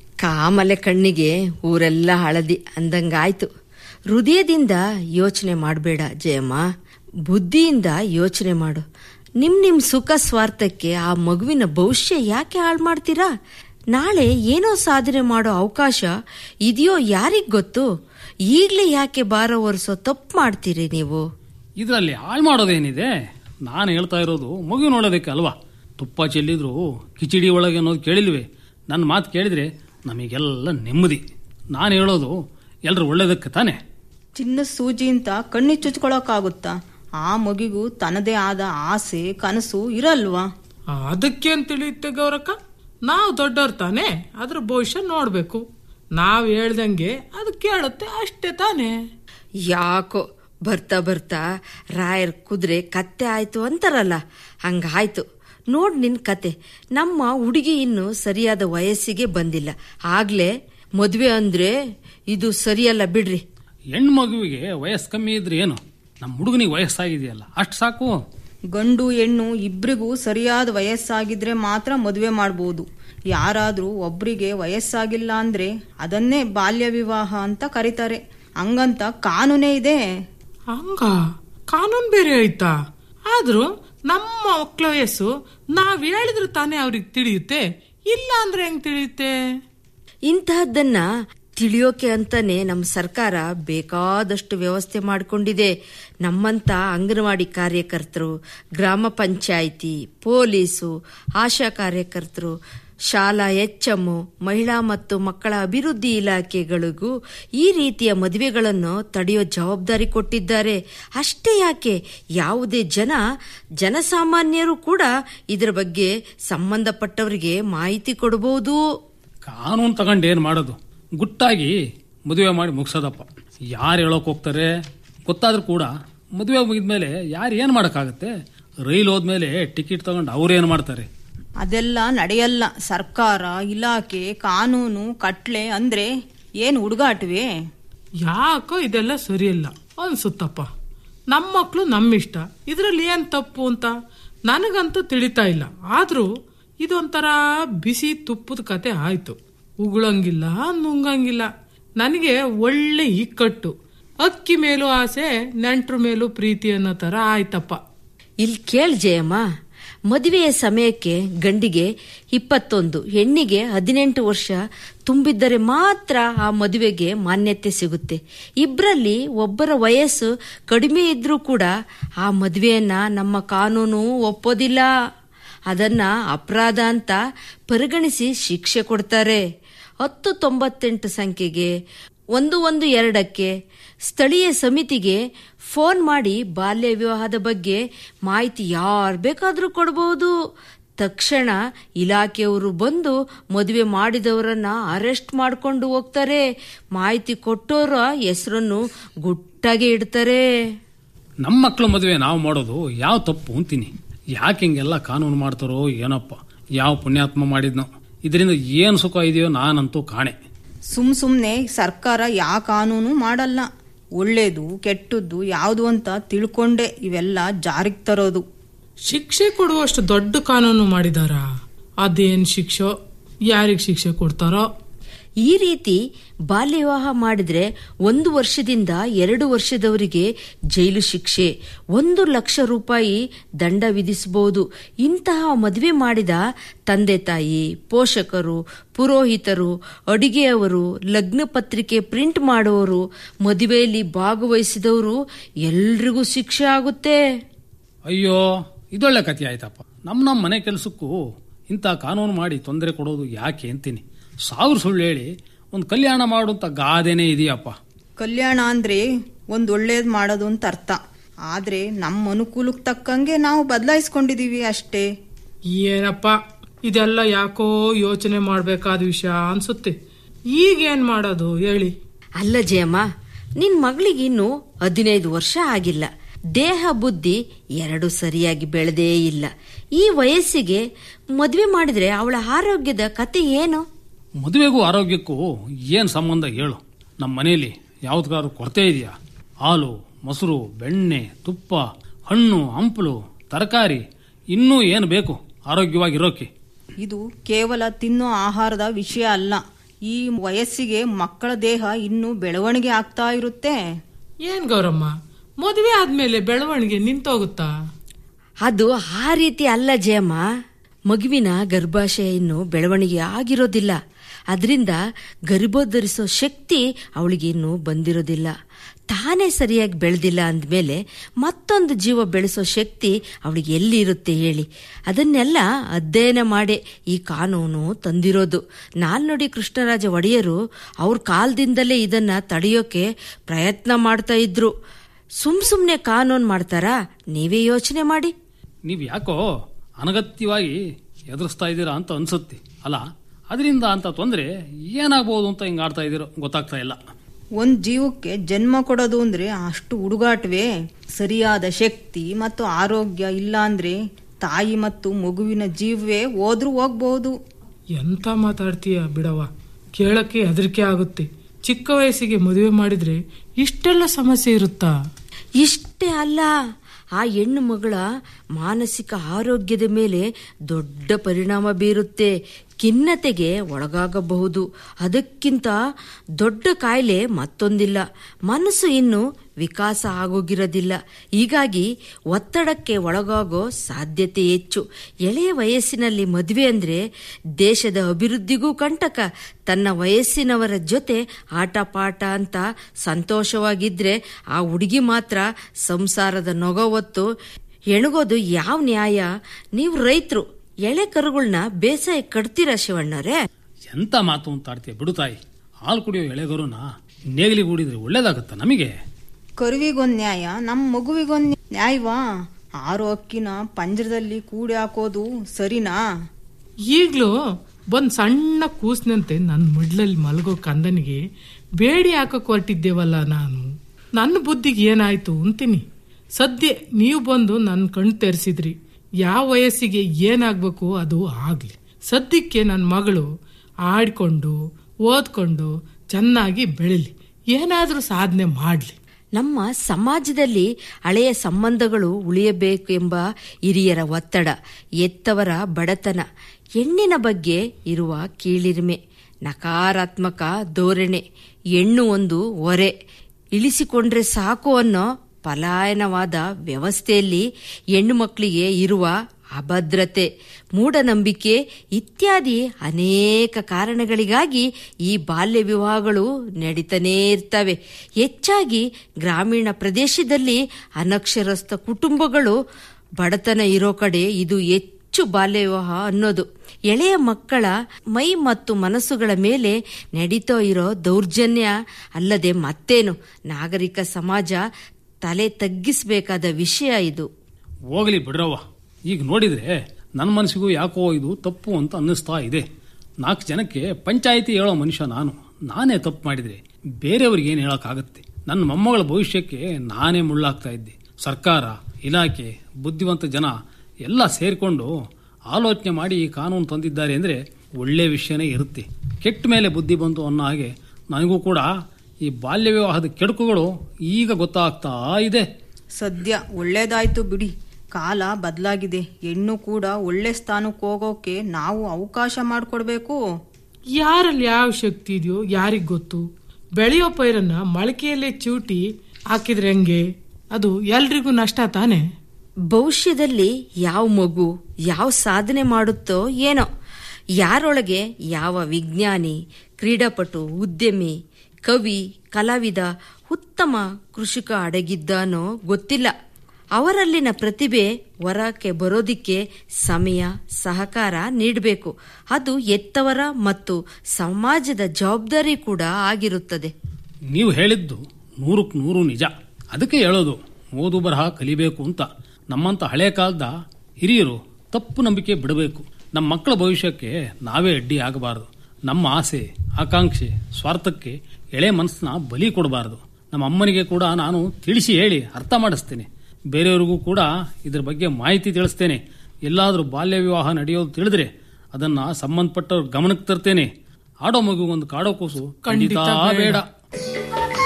ಕಾಮಲೆ ಕಣ್ಣಿಗೆ ಊರೆಲ್ಲ ಹಳದಿ ಅಂದಂಗಾಯ್ತು ಹೃದಯದಿಂದ ಯೋಚನೆ ಮಾಡಬೇಡ ಜಯಮ್ಮ ಬುದ್ಧಿಯಿಂದ ಯೋಚನೆ ಮಾಡು ನಿಮ್ ನಿಮ್ ಸುಖ ಸ್ವಾರ್ಥಕ್ಕೆ ಆ ಮಗುವಿನ ಭವಿಷ್ಯ ಯಾಕೆ ಹಾಳು ಮಾಡ್ತೀರಾ ನಾಳೆ ಏನೋ ಸಾಧನೆ ಮಾಡೋ ಅವಕಾಶ ಇದೆಯೋ ಯಾರಿಗ್ ಗೊತ್ತು ಈಗ್ಲೇ ಯಾಕೆ ಭಾರ ಒರೆಸೋ ತಪ್ಪು ಮಾಡ್ತೀರಿ ನೀವು ಇದರಲ್ಲಿ ಹಾಳು ಮಾಡೋದೇನಿದೆ ನಾನು ಹೇಳ್ತಾ ಇರೋದು ಮಗು ನೋಡೋದಕ್ಕೆ ಅಲ್ವಾ ತುಪ್ಪ ಚೆಲ್ಲಿದ್ರು ಕಿಚಡಿ ಒಳಗೆ ಅನ್ನೋದು ಕೇಳಿಲ್ವೇ ನನ್ನ ಮಾತು ಕೇಳಿದ್ರೆ ನಮಗೆಲ್ಲ ನೆಮ್ಮದಿ ನಾನು ಹೇಳೋದು ಎಲ್ಲರೂ ಒಳ್ಳೇದಕ್ಕೆ ತಾನೆ ಚಿನ್ನದ ಸೂಜಿ ಅಂತ ಕಣ್ಣಿ ಚುಚ್ಕೊಳಕ್ಕಾಗುತ್ತಾ ಆ ಮಗಿಗೂ ತನ್ನದೇ ಆದ ಆಸೆ ಕನಸು ಇರಲ್ವಾ ಅದಕ್ಕೆ ಅಂತ ತಿಳಿಯುತ್ತೆ ಗೌರಕ್ಕ ನಾವು ದೊಡ್ಡವ್ರ ತಾನೆ ಅದ್ರ ಭವಿಷ್ಯ ನೋಡ್ಬೇಕು ನಾವ್ ಹೇಳ್ದಂಗೆ ಅದು ಕೇಳುತ್ತೆ ಅಷ್ಟೇ ತಾನೇ ಯಾಕೋ ಬರ್ತಾ ಬರ್ತಾ ರಾಯರ್ ಕುದುರೆ ಕತ್ತೆ ಆಯ್ತು ಅಂತಾರಲ್ಲ ಹಂಗಾಯ್ತು ನೋಡ್ ನಿನ್ ಕತೆ ನಮ್ಮ ಹುಡುಗಿ ಇನ್ನು ಸರಿಯಾದ ವಯಸ್ಸಿಗೆ ಬಂದಿಲ್ಲ ಆಗ್ಲೇ ಮದ್ವೆ ಅಂದ್ರೆ ಇದು ಸರಿಯಲ್ಲ ಬಿಡ್ರಿ ಹೆಣ್ಣು ಮಗುವಿಗೆ ವಯಸ್ಸು ಕಮ್ಮಿ ಇದ್ರೆ ಏನು ನಮ್ಮ ಹುಡುಗನಿಗೆ ವಯಸ್ಸಾಗಿದೆಯಲ್ಲ ಅಷ್ಟು ಸಾಕು ಗಂಡು ಹೆಣ್ಣು ಇಬ್ರಿಗೂ ಸರಿಯಾದ ವಯಸ್ಸಾಗಿದ್ರೆ ಮಾತ್ರ ಮದುವೆ ಮಾಡ್ಬೋದು ಯಾರಾದ್ರೂ ಒಬ್ರಿಗೆ ವಯಸ್ಸಾಗಿಲ್ಲ ಅಂದ್ರೆ ಅದನ್ನೇ ಬಾಲ್ಯ ವಿವಾಹ ಅಂತ ಕರೀತಾರೆ ಹಂಗಂತ ಕಾನೂನೇ ಇದೆ ಹಂಗ ಕಾನೂನ್ ಬೇರೆ ಐತಾ ಆದ್ರೂ ನಮ್ಮ ಮಕ್ಳ ವಯಸ್ಸು ನಾವ್ ಹೇಳಿದ್ರೆ ತಾನೇ ಅವ್ರಿಗೆ ತಿಳಿಯುತ್ತೆ ಇಲ್ಲ ಅಂದ್ರೆ ಹೆಂಗ್ ತಿಳಿಯುತ್ತೆ ಇಂತಹದ್ದನ್ನ ತಿಳಿಯೋಕೆ ಅಂತಾನೆ ನಮ್ಮ ಸರ್ಕಾರ ಬೇಕಾದಷ್ಟು ವ್ಯವಸ್ಥೆ ಮಾಡಿಕೊಂಡಿದೆ ನಮ್ಮಂತ ಅಂಗನವಾಡಿ ಕಾರ್ಯಕರ್ತರು ಗ್ರಾಮ ಪಂಚಾಯಿತಿ ಪೊಲೀಸು ಆಶಾ ಕಾರ್ಯಕರ್ತರು ಶಾಲಾ ಎಚ್ಎಂ ಮಹಿಳಾ ಮತ್ತು ಮಕ್ಕಳ ಅಭಿವೃದ್ಧಿ ಇಲಾಖೆಗಳಿಗೂ ಈ ರೀತಿಯ ಮದುವೆಗಳನ್ನು ತಡೆಯೋ ಜವಾಬ್ದಾರಿ ಕೊಟ್ಟಿದ್ದಾರೆ ಅಷ್ಟೇ ಯಾಕೆ ಯಾವುದೇ ಜನ ಜನಸಾಮಾನ್ಯರು ಕೂಡ ಇದರ ಬಗ್ಗೆ ಸಂಬಂಧಪಟ್ಟವರಿಗೆ ಮಾಹಿತಿ ಕೊಡಬಹುದು ಕಾನೂನು ತಗೊಂಡು ಏನು ಮಾಡೋದು ಗುಟ್ಟಾಗಿ ಮದುವೆ ಮಾಡಿ ಮುಗಿಸೋದಪ್ಪ ಯಾರು ಹೇಳೋಕೆ ಹೋಗ್ತಾರೆ ಗೊತ್ತಾದ್ರೂ ಕೂಡ ಮದುವೆ ಮುಗಿದ್ಮೇಲೆ ಯಾರು ಏನು ಮಾಡೋಕ್ಕಾಗತ್ತೆ ರೈಲ್ ಹೋದ್ಮೇಲೆ ಟಿಕೆಟ್ ತಗೊಂಡು ಅವ್ರೇನು ಮಾಡ್ತಾರೆ ಅದೆಲ್ಲ ನಡೆಯಲ್ಲ ಸರ್ಕಾರ ಇಲಾಖೆ ಕಾನೂನು ಕಟ್ಲೆ ಅಂದ್ರೆ ಏನ್ ಹುಡುಗಾಟವೇ ಯಾಕೋ ಇದೆಲ್ಲ ಸರಿಯಲ್ಲ ಅನ್ಸುತ್ತಪ್ಪ ನಮ್ಮ ಮಕ್ಳು ನಮ್ಮಿಷ್ಟ ಇದ್ರಲ್ಲಿ ಏನ್ ತಪ್ಪು ಅಂತ ನನಗಂತೂ ತಿಳಿತಾ ಇಲ್ಲ ಆದ್ರೂ ಇದೊಂಥರ ಬಿಸಿ ತುಪ್ಪದ ಕತೆ ಆಯ್ತು ಉಗುಳಂಗಿಲ್ಲ ನುಂಗಂಗಿಲ್ಲ ನನಗೆ ಒಳ್ಳೆ ಇಕ್ಕಟ್ಟು ಅಕ್ಕಿ ಮೇಲೂ ಆಸೆ ನೆಂಟ್ರ ಮೇಲೂ ಪ್ರೀತಿ ಅನ್ನೋ ತರ ಆಯ್ತಪ್ಪ ಇಲ್ಲಿ ಕೇಳ್ ಜಯಮ್ಮ ಮದುವೆಯ ಸಮಯಕ್ಕೆ ಗಂಡಿಗೆ ಇಪ್ಪತ್ತೊಂದು ಹೆಣ್ಣಿಗೆ ಹದಿನೆಂಟು ವರ್ಷ ತುಂಬಿದ್ದರೆ ಮಾತ್ರ ಆ ಮದುವೆಗೆ ಮಾನ್ಯತೆ ಸಿಗುತ್ತೆ ಇಬ್ಬರಲ್ಲಿ ಒಬ್ಬರ ವಯಸ್ಸು ಕಡಿಮೆ ಇದ್ರೂ ಕೂಡ ಆ ಮದುವೆಯನ್ನ ನಮ್ಮ ಕಾನೂನು ಒಪ್ಪೋದಿಲ್ಲ ಅದನ್ನ ಅಪರಾಧ ಅಂತ ಪರಿಗಣಿಸಿ ಶಿಕ್ಷೆ ಕೊಡ್ತಾರೆ ಹತ್ತು ತೊಂಬತ್ತೆಂಟು ಸಂಖ್ಯೆಗೆ ಒಂದು ಒಂದು ಎರಡಕ್ಕೆ ಸ್ಥಳೀಯ ಸಮಿತಿಗೆ ಫೋನ್ ಮಾಡಿ ಬಾಲ್ಯ ವಿವಾಹದ ಬಗ್ಗೆ ಮಾಹಿತಿ ಯಾರು ಬೇಕಾದರೂ ಕೊಡಬಹುದು ತಕ್ಷಣ ಇಲಾಖೆಯವರು ಬಂದು ಮದುವೆ ಮಾಡಿದವರನ್ನ ಅರೆಸ್ಟ್ ಮಾಡ್ಕೊಂಡು ಹೋಗ್ತಾರೆ ಮಾಹಿತಿ ಕೊಟ್ಟೋರ ಹೆಸರನ್ನು ಗುಟ್ಟಾಗಿ ಇಡ್ತಾರೆ ನಮ್ಮ ಮಕ್ಕಳ ಮದುವೆ ನಾವು ಮಾಡೋದು ಯಾವ ತಪ್ಪು ಅಂತೀನಿ ಯಾಕೆ ಹಿಂಗೆಲ್ಲ ಕಾನೂನು ಮಾಡ್ತಾರೋ ಏನಪ್ಪ ಯಾವ ಪುಣ್ಯಾತ್ಮ ಮಾಡಿದ್ನೋ ಇದರಿಂದ ಏನು ಸುಖ ಇದೆಯೋ ನಾನಂತೂ ಕಾಣೆ ಸುಮ್ ಸುಮ್ನೆ ಸರ್ಕಾರ ಯಾವ ಕಾನೂನು ಮಾಡಲ್ಲ ಒಳ್ಳೇದು ಕೆಟ್ಟದ್ದು ಯಾವುದು ಅಂತ ತಿಳ್ಕೊಂಡೆ ಇವೆಲ್ಲ ಜಾರಿಗೆ ತರೋದು ಶಿಕ್ಷೆ ಕೊಡುವಷ್ಟು ದೊಡ್ಡ ಕಾನೂನು ಮಾಡಿದಾರ ಅದೇನ್ ಶಿಕ್ಷೆ ಯಾರಿಗ್ ಶಿಕ್ಷೆ ಕೊಡ್ತಾರೋ ಈ ರೀತಿ ಬಾಲ್ಯ ವಿವಾಹ ಮಾಡಿದ್ರೆ ಒಂದು ವರ್ಷದಿಂದ ಎರಡು ವರ್ಷದವರಿಗೆ ಜೈಲು ಶಿಕ್ಷೆ ಒಂದು ಲಕ್ಷ ರೂಪಾಯಿ ದಂಡ ವಿಧಿಸಬಹುದು ಇಂತಹ ಮದುವೆ ಮಾಡಿದ ತಂದೆ ತಾಯಿ ಪೋಷಕರು ಪುರೋಹಿತರು ಅಡಿಗೆಯವರು ಲಗ್ನ ಪತ್ರಿಕೆ ಪ್ರಿಂಟ್ ಮಾಡುವವರು ಮದುವೆಯಲ್ಲಿ ಭಾಗವಹಿಸಿದವರು ಎಲ್ರಿಗೂ ಶಿಕ್ಷೆ ಆಗುತ್ತೆ ಅಯ್ಯೋ ಇದೊಳ್ಳೆ ಕಥೆ ಆಯ್ತಪ್ಪ ನಮ್ಮ ನಮ್ಮ ಮನೆ ಕೆಲಸಕ್ಕೂ ಇಂಥ ಕಾನೂನು ಮಾಡಿ ತೊಂದರೆ ಕೊಡೋದು ಯಾಕೆ ಅಂತೀನಿ ಸಾವಿರ ಸುಳ್ಳು ಹೇಳಿ ಒಂದು ಕಲ್ಯಾಣ ಮಾಡುವಂತ ಗಾದೆನೇ ಇದೆಯಪ್ಪ ಕಲ್ಯಾಣ ಅಂದ್ರೆ ಒಂದ್ ಒಳ್ಳೇದ್ ಮಾಡೋದು ಅಂತ ಅರ್ಥ ಆದ್ರೆ ನಮ್ಮ ಅನುಕೂಲಕ್ಕೆ ತಕ್ಕಂಗೆ ನಾವು ಬದಲಾಯಿಸ್ಕೊಂಡಿದೀವಿ ಅಷ್ಟೇ ಏನಪ್ಪ ಇದೆಲ್ಲ ಯಾಕೋ ಯೋಚನೆ ಮಾಡ್ಬೇಕಾದ ವಿಷಯ ಅನ್ಸುತ್ತೆ ಈಗೇನ್ ಮಾಡೋದು ಹೇಳಿ ಅಲ್ಲ ಜಯಮ್ಮ ನಿನ್ ಮಗಳಿಗಿನ್ನು ಹದಿನೈದು ವರ್ಷ ಆಗಿಲ್ಲ ದೇಹ ಬುದ್ಧಿ ಎರಡು ಸರಿಯಾಗಿ ಬೆಳೆದೇ ಇಲ್ಲ ಈ ವಯಸ್ಸಿಗೆ ಮದುವೆ ಮಾಡಿದ್ರೆ ಅವಳ ಆರೋಗ್ಯದ ಕತೆ ಏನು ಮದುವೆಗೂ ಆರೋಗ್ಯಕ್ಕೂ ಏನು ಸಂಬಂಧ ಹೇಳು ನಮ್ಮ ಮನೆಯಲ್ಲಿ ಯಾವ್ದಾದ್ರು ಕೊರತೆ ಇದೆಯಾ ಹಾಲು ಮೊಸರು ಬೆಣ್ಣೆ ತುಪ್ಪ ಹಣ್ಣು ಹಂಪಲು ತರಕಾರಿ ಇನ್ನೂ ಏನು ಬೇಕು ಆರೋಗ್ಯವಾಗಿರೋಕೆ ಇದು ಕೇವಲ ತಿನ್ನೋ ಆಹಾರದ ವಿಷಯ ಅಲ್ಲ ಈ ವಯಸ್ಸಿಗೆ ಮಕ್ಕಳ ದೇಹ ಇನ್ನೂ ಬೆಳವಣಿಗೆ ಆಗ್ತಾ ಇರುತ್ತೆ ಏನ್ ಗೌರಮ್ಮ ಮದುವೆ ಆದ್ಮೇಲೆ ಬೆಳವಣಿಗೆ ನಿಂತೋಗುತ್ತಾ ಅದು ಆ ರೀತಿ ಅಲ್ಲ ಜಯಮ್ಮ ಮಗುವಿನ ಗರ್ಭಾಶಯ ಇನ್ನು ಬೆಳವಣಿಗೆ ಆಗಿರೋದಿಲ್ಲ ಅದರಿಂದ ಗರ್ಭಧರಿಸೋ ಶಕ್ತಿ ಅವಳಿಗೆ ಇನ್ನೂ ಬಂದಿರೋದಿಲ್ಲ ತಾನೇ ಸರಿಯಾಗಿ ಬೆಳೆದಿಲ್ಲ ಅಂದಮೇಲೆ ಮತ್ತೊಂದು ಜೀವ ಬೆಳೆಸೋ ಶಕ್ತಿ ಅವಳಿಗೆ ಎಲ್ಲಿ ಇರುತ್ತೆ ಹೇಳಿ ಅದನ್ನೆಲ್ಲ ಅಧ್ಯಯನ ಮಾಡಿ ಈ ಕಾನೂನು ತಂದಿರೋದು ನಾಲ್ನೊಡಿ ಕೃಷ್ಣರಾಜ ಒಡೆಯರು ಅವ್ರ ಕಾಲದಿಂದಲೇ ಇದನ್ನ ತಡೆಯೋಕೆ ಪ್ರಯತ್ನ ಮಾಡ್ತಾ ಇದ್ರು ಸುಮ್ ಸುಮ್ನೆ ಕಾನೂನು ಮಾಡ್ತಾರಾ ನೀವೇ ಯೋಚನೆ ಮಾಡಿ ನೀವು ಯಾಕೋ ಅನಗತ್ಯವಾಗಿ ಎದುರಿಸ್ತಾ ಇದ್ದೀರಾ ಅಂತ ಅನ್ಸುತ್ತೆ ಅಲ್ಲ ಅದರಿಂದ ಅಂತ ತೊಂದರೆ ಏನಾಗ್ಬೋದು ಅಂತ ಹಿಂಗೆ ಆಡ್ತಾ ಇದ್ದೀರೋ ಗೊತ್ತಾಗ್ತಾ ಇಲ್ಲ ಒಂದ್ ಜೀವಕ್ಕೆ ಜನ್ಮ ಕೊಡೋದು ಅಂದ್ರೆ ಅಷ್ಟು ಹುಡುಗಾಟವೇ ಸರಿಯಾದ ಶಕ್ತಿ ಮತ್ತು ಆರೋಗ್ಯ ಇಲ್ಲ ಅಂದ್ರೆ ತಾಯಿ ಮತ್ತು ಮಗುವಿನ ಜೀವವೇ ಹೋದ್ರೂ ಹೋಗ್ಬಹುದು ಎಂತ ಮಾತಾಡ್ತೀಯ ಬಿಡವ ಕೇಳಕ್ಕೆ ಹೆದರಿಕೆ ಆಗುತ್ತೆ ಚಿಕ್ಕ ವಯಸ್ಸಿಗೆ ಮದುವೆ ಮಾಡಿದ್ರೆ ಇಷ್ಟೆಲ್ಲ ಸಮಸ್ಯೆ ಇರುತ್ತಾ ಇಷ್ಟೇ ಅಲ್ಲ ಆ ಹೆಣ್ಣು ಮಗಳ ಮಾನಸಿಕ ಆರೋಗ್ಯದ ಮೇಲೆ ದೊಡ್ಡ ಪರಿಣಾಮ ಬೀರುತ್ತೆ ಖಿನ್ನತೆಗೆ ಒಳಗಾಗಬಹುದು ಅದಕ್ಕಿಂತ ದೊಡ್ಡ ಕಾಯಿಲೆ ಮತ್ತೊಂದಿಲ್ಲ ಮನಸ್ಸು ಇನ್ನು ವಿಕಾಸ ಆಗೋಗಿರೋದಿಲ್ಲ ಹೀಗಾಗಿ ಒತ್ತಡಕ್ಕೆ ಒಳಗಾಗೋ ಸಾಧ್ಯತೆ ಹೆಚ್ಚು ಎಳೆಯ ವಯಸ್ಸಿನಲ್ಲಿ ಮದುವೆ ಅಂದ್ರೆ ದೇಶದ ಅಭಿವೃದ್ಧಿಗೂ ಕಂಟಕ ತನ್ನ ವಯಸ್ಸಿನವರ ಜೊತೆ ಆಟ ಪಾಠ ಅಂತ ಸಂತೋಷವಾಗಿದ್ರೆ ಆ ಹುಡುಗಿ ಮಾತ್ರ ಸಂಸಾರದ ನೊಗ ಹೊತ್ತು ಎಣಗೋದು ಯಾವ ನ್ಯಾಯ ನೀವು ರೈತರು ಎಳೆ ಕರುಗಳನ್ನ ಬೇಸಾಯ ಕಟ್ತೀರಾ ಶಿವಣ್ಣರೇ ಎಂತ ಮಾತು ಅಂತ ಆಡ್ತೀಯ ಬಿಡು ತಾಯಿ ಹಾಲು ಕುಡಿಯೋ ಎಳೆಗರುನ ನೇಗಿಲಿಗೂಡಿದ್ರೆ ಒಳ್ಳೇದಾಗತ್ತ ನಮಗೆ ಕರುವಿಗೊಂದ್ ನ್ಯಾಯ ನಮ್ಮ ಮಗುವಿಗೊಂದ್ ನ್ಯಾಯವಾ ಆರು ಅಕ್ಕಿನ ಪಂಜರದಲ್ಲಿ ಕೂಡಿ ಹಾಕೋದು ಸರಿನಾ ಈಗ್ಲೂ ಬಂದ್ ಸಣ್ಣ ಕೂಸ್ನಂತೆ ನನ್ನ ಮಿಡ್ಲಲ್ಲಿ ಮಲಗೋ ಕಂದನಿಗೆ ಬೇಡಿ ಹಾಕಕ್ ಹೊರಟಿದ್ದೇವಲ್ಲ ನಾನು ನನ್ನ ಬುದ್ಧಿಗೆ ಏನಾಯ್ತು ಅಂತೀನಿ ಸದ್ಯ ನೀವು ಬಂದು ನನ್ನ ಕಣ್ ತೆರೆಸಿದ್ರಿ ಯಾವ ವಯಸ್ಸಿಗೆ ಏನಾಗ್ಬೇಕು ಅದು ಆಗ್ಲಿ ಸದ್ಯಕ್ಕೆ ನನ್ನ ಮಗಳು ಆಡ್ಕೊಂಡು ಓದ್ಕೊಂಡು ಚೆನ್ನಾಗಿ ಬೆಳಿಲಿ ಏನಾದ್ರೂ ಸಾಧನೆ ಮಾಡ್ಲಿ ನಮ್ಮ ಸಮಾಜದಲ್ಲಿ ಹಳೆಯ ಸಂಬಂಧಗಳು ಉಳಿಯಬೇಕು ಎಂಬ ಹಿರಿಯರ ಒತ್ತಡ ಎತ್ತವರ ಬಡತನ ಹೆಣ್ಣಿನ ಬಗ್ಗೆ ಇರುವ ಕೀಳಿರಿಮೆ ನಕಾರಾತ್ಮಕ ಧೋರಣೆ ಹೆಣ್ಣು ಒಂದು ಹೊರೆ ಇಳಿಸಿಕೊಂಡ್ರೆ ಸಾಕು ಅನ್ನೋ ಪಲಾಯನವಾದ ವ್ಯವಸ್ಥೆಯಲ್ಲಿ ಹೆಣ್ಣು ಮಕ್ಕಳಿಗೆ ಇರುವ ಅಭದ್ರತೆ ಮೂಢನಂಬಿಕೆ ಇತ್ಯಾದಿ ಅನೇಕ ಕಾರಣಗಳಿಗಾಗಿ ಈ ಬಾಲ್ಯ ವಿವಾಹಗಳು ನಡೀತಾನೇ ಇರ್ತವೆ ಹೆಚ್ಚಾಗಿ ಗ್ರಾಮೀಣ ಪ್ರದೇಶದಲ್ಲಿ ಅನಕ್ಷರಸ್ಥ ಕುಟುಂಬಗಳು ಬಡತನ ಇರೋ ಕಡೆ ಇದು ಹೆಚ್ಚು ಬಾಲ್ಯ ವಿವಾಹ ಅನ್ನೋದು ಎಳೆಯ ಮಕ್ಕಳ ಮೈ ಮತ್ತು ಮನಸ್ಸುಗಳ ಮೇಲೆ ನಡೀತೋ ಇರೋ ದೌರ್ಜನ್ಯ ಅಲ್ಲದೆ ಮತ್ತೇನು ನಾಗರಿಕ ಸಮಾಜ ತಲೆ ತಗ್ಗಿಸಬೇಕಾದ ವಿಷಯ ಇದು ಹೋಗ್ಲಿ ಬಿಡ್ರವ್ವ ಈಗ ನೋಡಿದ್ರೆ ನನ್ನ ಮನಸ್ಸಿಗೂ ಯಾಕೋ ಇದು ತಪ್ಪು ಅಂತ ಅನ್ನಿಸ್ತಾ ಇದೆ ನಾಲ್ಕು ಜನಕ್ಕೆ ಪಂಚಾಯಿತಿ ಹೇಳೋ ಮನುಷ್ಯ ನಾನು ನಾನೇ ತಪ್ಪು ಮಾಡಿದ್ರೆ ಬೇರೆಯವ್ರಿಗೆ ಏನು ಹೇಳೋಕ್ಕಾಗತ್ತೆ ನನ್ನ ಮೊಮ್ಮಗಳ ಭವಿಷ್ಯಕ್ಕೆ ನಾನೇ ಮುಳ್ಳಾಗ್ತಾ ಇದ್ದೆ ಸರ್ಕಾರ ಇಲಾಖೆ ಬುದ್ಧಿವಂತ ಜನ ಎಲ್ಲ ಸೇರಿಕೊಂಡು ಆಲೋಚನೆ ಮಾಡಿ ಈ ಕಾನೂನು ತಂದಿದ್ದಾರೆ ಅಂದರೆ ಒಳ್ಳೆ ವಿಷಯನೇ ಇರುತ್ತೆ ಕೆಟ್ಟ ಮೇಲೆ ಬುದ್ಧಿ ಬಂತು ಅನ್ನೋ ಹಾಗೆ ನನಗೂ ಕೂಡ ಈ ಬಾಲ್ಯ ವಿವಾಹದ ಕೆಡುಕುಗಳು ಈಗ ಗೊತ್ತಾಗ್ತಾ ಇದೆ ಸದ್ಯ ಒಳ್ಳೇದಾಯ್ತು ಬಿಡಿ ಕಾಲ ಬದಲಾಗಿದೆ ಹೆಣ್ಣು ಕೂಡ ಒಳ್ಳೆ ಸ್ಥಾನಕ್ಕೆ ಹೋಗೋಕೆ ನಾವು ಅವಕಾಶ ಮಾಡಿಕೊಡ್ಬೇಕು ಯಾರಲ್ಲಿ ಯಾವ ಶಕ್ತಿ ಇದೆಯೋ ಯಾರಿಗ್ ಗೊತ್ತು ಬೆಳೆಯೋ ಪೈರನ್ನ ಮೊಳಕೆಯಲ್ಲೇ ಚೂಟಿ ಹಾಕಿದ್ರೆ ಹೆಂಗೆ ಅದು ಎಲ್ರಿಗೂ ನಷ್ಟ ತಾನೆ ಭವಿಷ್ಯದಲ್ಲಿ ಯಾವ ಮಗು ಯಾವ ಸಾಧನೆ ಮಾಡುತ್ತೋ ಏನೋ ಯಾರೊಳಗೆ ಯಾವ ವಿಜ್ಞಾನಿ ಕ್ರೀಡಾಪಟು ಉದ್ಯಮಿ ಕವಿ ಕಲಾವಿದ ಉತ್ತಮ ಕೃಷಿಕ ಅಡಗಿದ್ದಾನೋ ಗೊತ್ತಿಲ್ಲ ಅವರಲ್ಲಿನ ಪ್ರತಿಭೆ ಹೊರಕ್ಕೆ ಬರೋದಿಕ್ಕೆ ಸಮಯ ಸಹಕಾರ ನೀಡಬೇಕು ಅದು ಎತ್ತವರ ಮತ್ತು ಸಮಾಜದ ಜವಾಬ್ದಾರಿ ಕೂಡ ಆಗಿರುತ್ತದೆ ನೀವು ಹೇಳಿದ್ದು ನೂರಕ್ಕೆ ನೂರು ನಿಜ ಅದಕ್ಕೆ ಹೇಳೋದು ಓದು ಬರಹ ಕಲಿಬೇಕು ಅಂತ ನಮ್ಮಂತ ಹಳೆ ಕಾಲದ ಹಿರಿಯರು ತಪ್ಪು ನಂಬಿಕೆ ಬಿಡಬೇಕು ನಮ್ಮ ಮಕ್ಕಳ ಭವಿಷ್ಯಕ್ಕೆ ನಾವೇ ಅಡ್ಡಿ ಆಗಬಾರದು ನಮ್ಮ ಆಸೆ ಆಕಾಂಕ್ಷೆ ಸ್ವಾರ್ಥಕ್ಕೆ ಎಳೆ ಮನಸ್ಸನ್ನ ಬಲಿ ಕೊಡಬಾರದು ನಮ್ಮ ಅಮ್ಮನಿಗೆ ಕೂಡ ನಾನು ತಿಳಿಸಿ ಹೇಳಿ ಅರ್ಥ ಮಾಡಿಸ್ತೇನೆ ಬೇರೆಯವರಿಗೂ ಕೂಡ ಇದ್ರ ಬಗ್ಗೆ ಮಾಹಿತಿ ತಿಳಿಸ್ತೇನೆ ಎಲ್ಲಾದರೂ ಬಾಲ್ಯ ವಿವಾಹ ನಡೆಯೋದು ತಿಳಿದ್ರೆ ಅದನ್ನ ಸಂಬಂಧಪಟ್ಟವ್ರ ಗಮನಕ್ಕೆ ತರ್ತೇನೆ ಆಡೋ ಮಗುಗೊಂದು ಕಾಡೋ ಕೂಸು ಖಂಡಿತ ಖಂಡಿತ ಬೇಡ. ಬೇಡ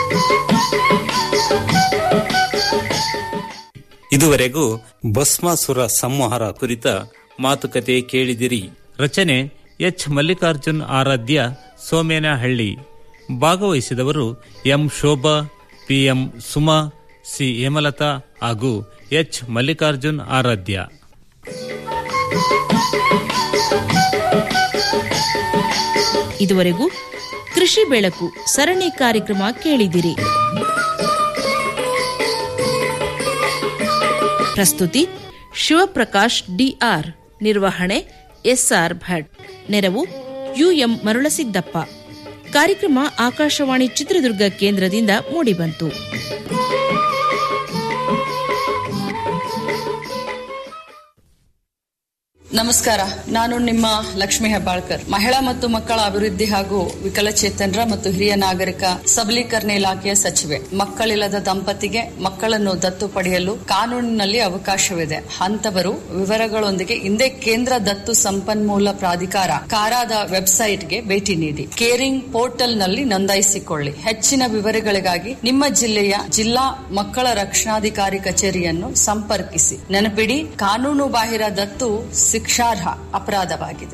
ಇದುವರೆಗೂ ಭಸ್ಮಾಸುರ ಸಂಹಾರ ಕುರಿತ ಮಾತುಕತೆ ಕೇಳಿದಿರಿ ರಚನೆ ಎಚ್ ಮಲ್ಲಿಕಾರ್ಜುನ್ ಆರಾಧ್ಯ ಸೋಮೇನಹಳ್ಳಿ ಭಾಗವಹಿಸಿದವರು M Shobha PM Suma C Hemalatha ಹಾಗೂ ಎಚ್ ಮಲ್ಲಿಕಾರ್ಜುನ್ ಆರಾಧ್ಯ ಇದುವರೆಗೂ ಕೃಷಿ ಬೆಳಕು ಸರಣಿ ಕಾರ್ಯಕ್ರಮ ಕೇಳಿದಿರಿ ಪ್ರಸ್ತುತಿ ಶಿವಪ್ರಕಾಶ್ ಡಿಆರ್ ನಿರ್ವಹಣೆ ಎಸ್ಆರ್ ಭಟ್ ನೆರವು ಯುಎಂ ಮರುಳಸಿದ್ದಪ್ಪ ಕಾರ್ಯಕ್ರಮ ಆಕಾಶವಾಣಿ ಚಿತ್ರದುರ್ಗ ಕೇಂದ್ರದಿಂದ ಮೂಡಿಬಂತು ನಮಸ್ಕಾರ ನಾನು ನಿಮ್ಮ ಲಕ್ಷ್ಮಿ ಹೆಬ್ಬಾಳ್ಕರ್ ಮಹಿಳಾ ಮತ್ತು ಮಕ್ಕಳ ಅಭಿವೃದ್ಧಿ ಹಾಗೂ ವಿಕಲಚೇತನರ ಮತ್ತು ಹಿರಿಯ ನಾಗರಿಕ ಸಬಲೀಕರಣ ಇಲಾಖೆಯ ಸಚಿವೆ ಮಕ್ಕಳಿಲ್ಲದ ದಂಪತಿಗೆ ಮಕ್ಕಳನ್ನು ದತ್ತು ಪಡೆಯಲು ಕಾನೂನಿನಲ್ಲಿ ಅವಕಾಶವಿದೆ ಅಂತವರು ವಿವರಗಳೊಂದಿಗೆ ಹಿಂದೆ ಕೇಂದ್ರ ದತ್ತು ಸಂಪನ್ಮೂಲ ಪ್ರಾಧಿಕಾರ ಕಾರಾದ ವೆಬ್ಸೈಟ್ಗೆ ಭೇಟಿ ನೀಡಿ ಕೇರಿಂಗ್ ಪೋರ್ಟಲ್ನಲ್ಲಿ ನೋಂದಾಯಿಸಿಕೊಳ್ಳಿ ಹೆಚ್ಚಿನ ವಿವರಗಳಿಗಾಗಿ ನಿಮ್ಮ ಜಿಲ್ಲೆಯ ಜಿಲ್ಲಾ ಮಕ್ಕಳ ರಕ್ಷಣಾಧಿಕಾರಿ ಕಚೇರಿಯನ್ನು ಸಂಪರ್ಕಿಸಿ ನೆನಪಿಡಿ ಕಾನೂನು ಬಾಹಿರ ದತ್ತು ಶಿಕ್ಷಾರ್ಹ ಅಪರಾಧವಾಗಿದೆ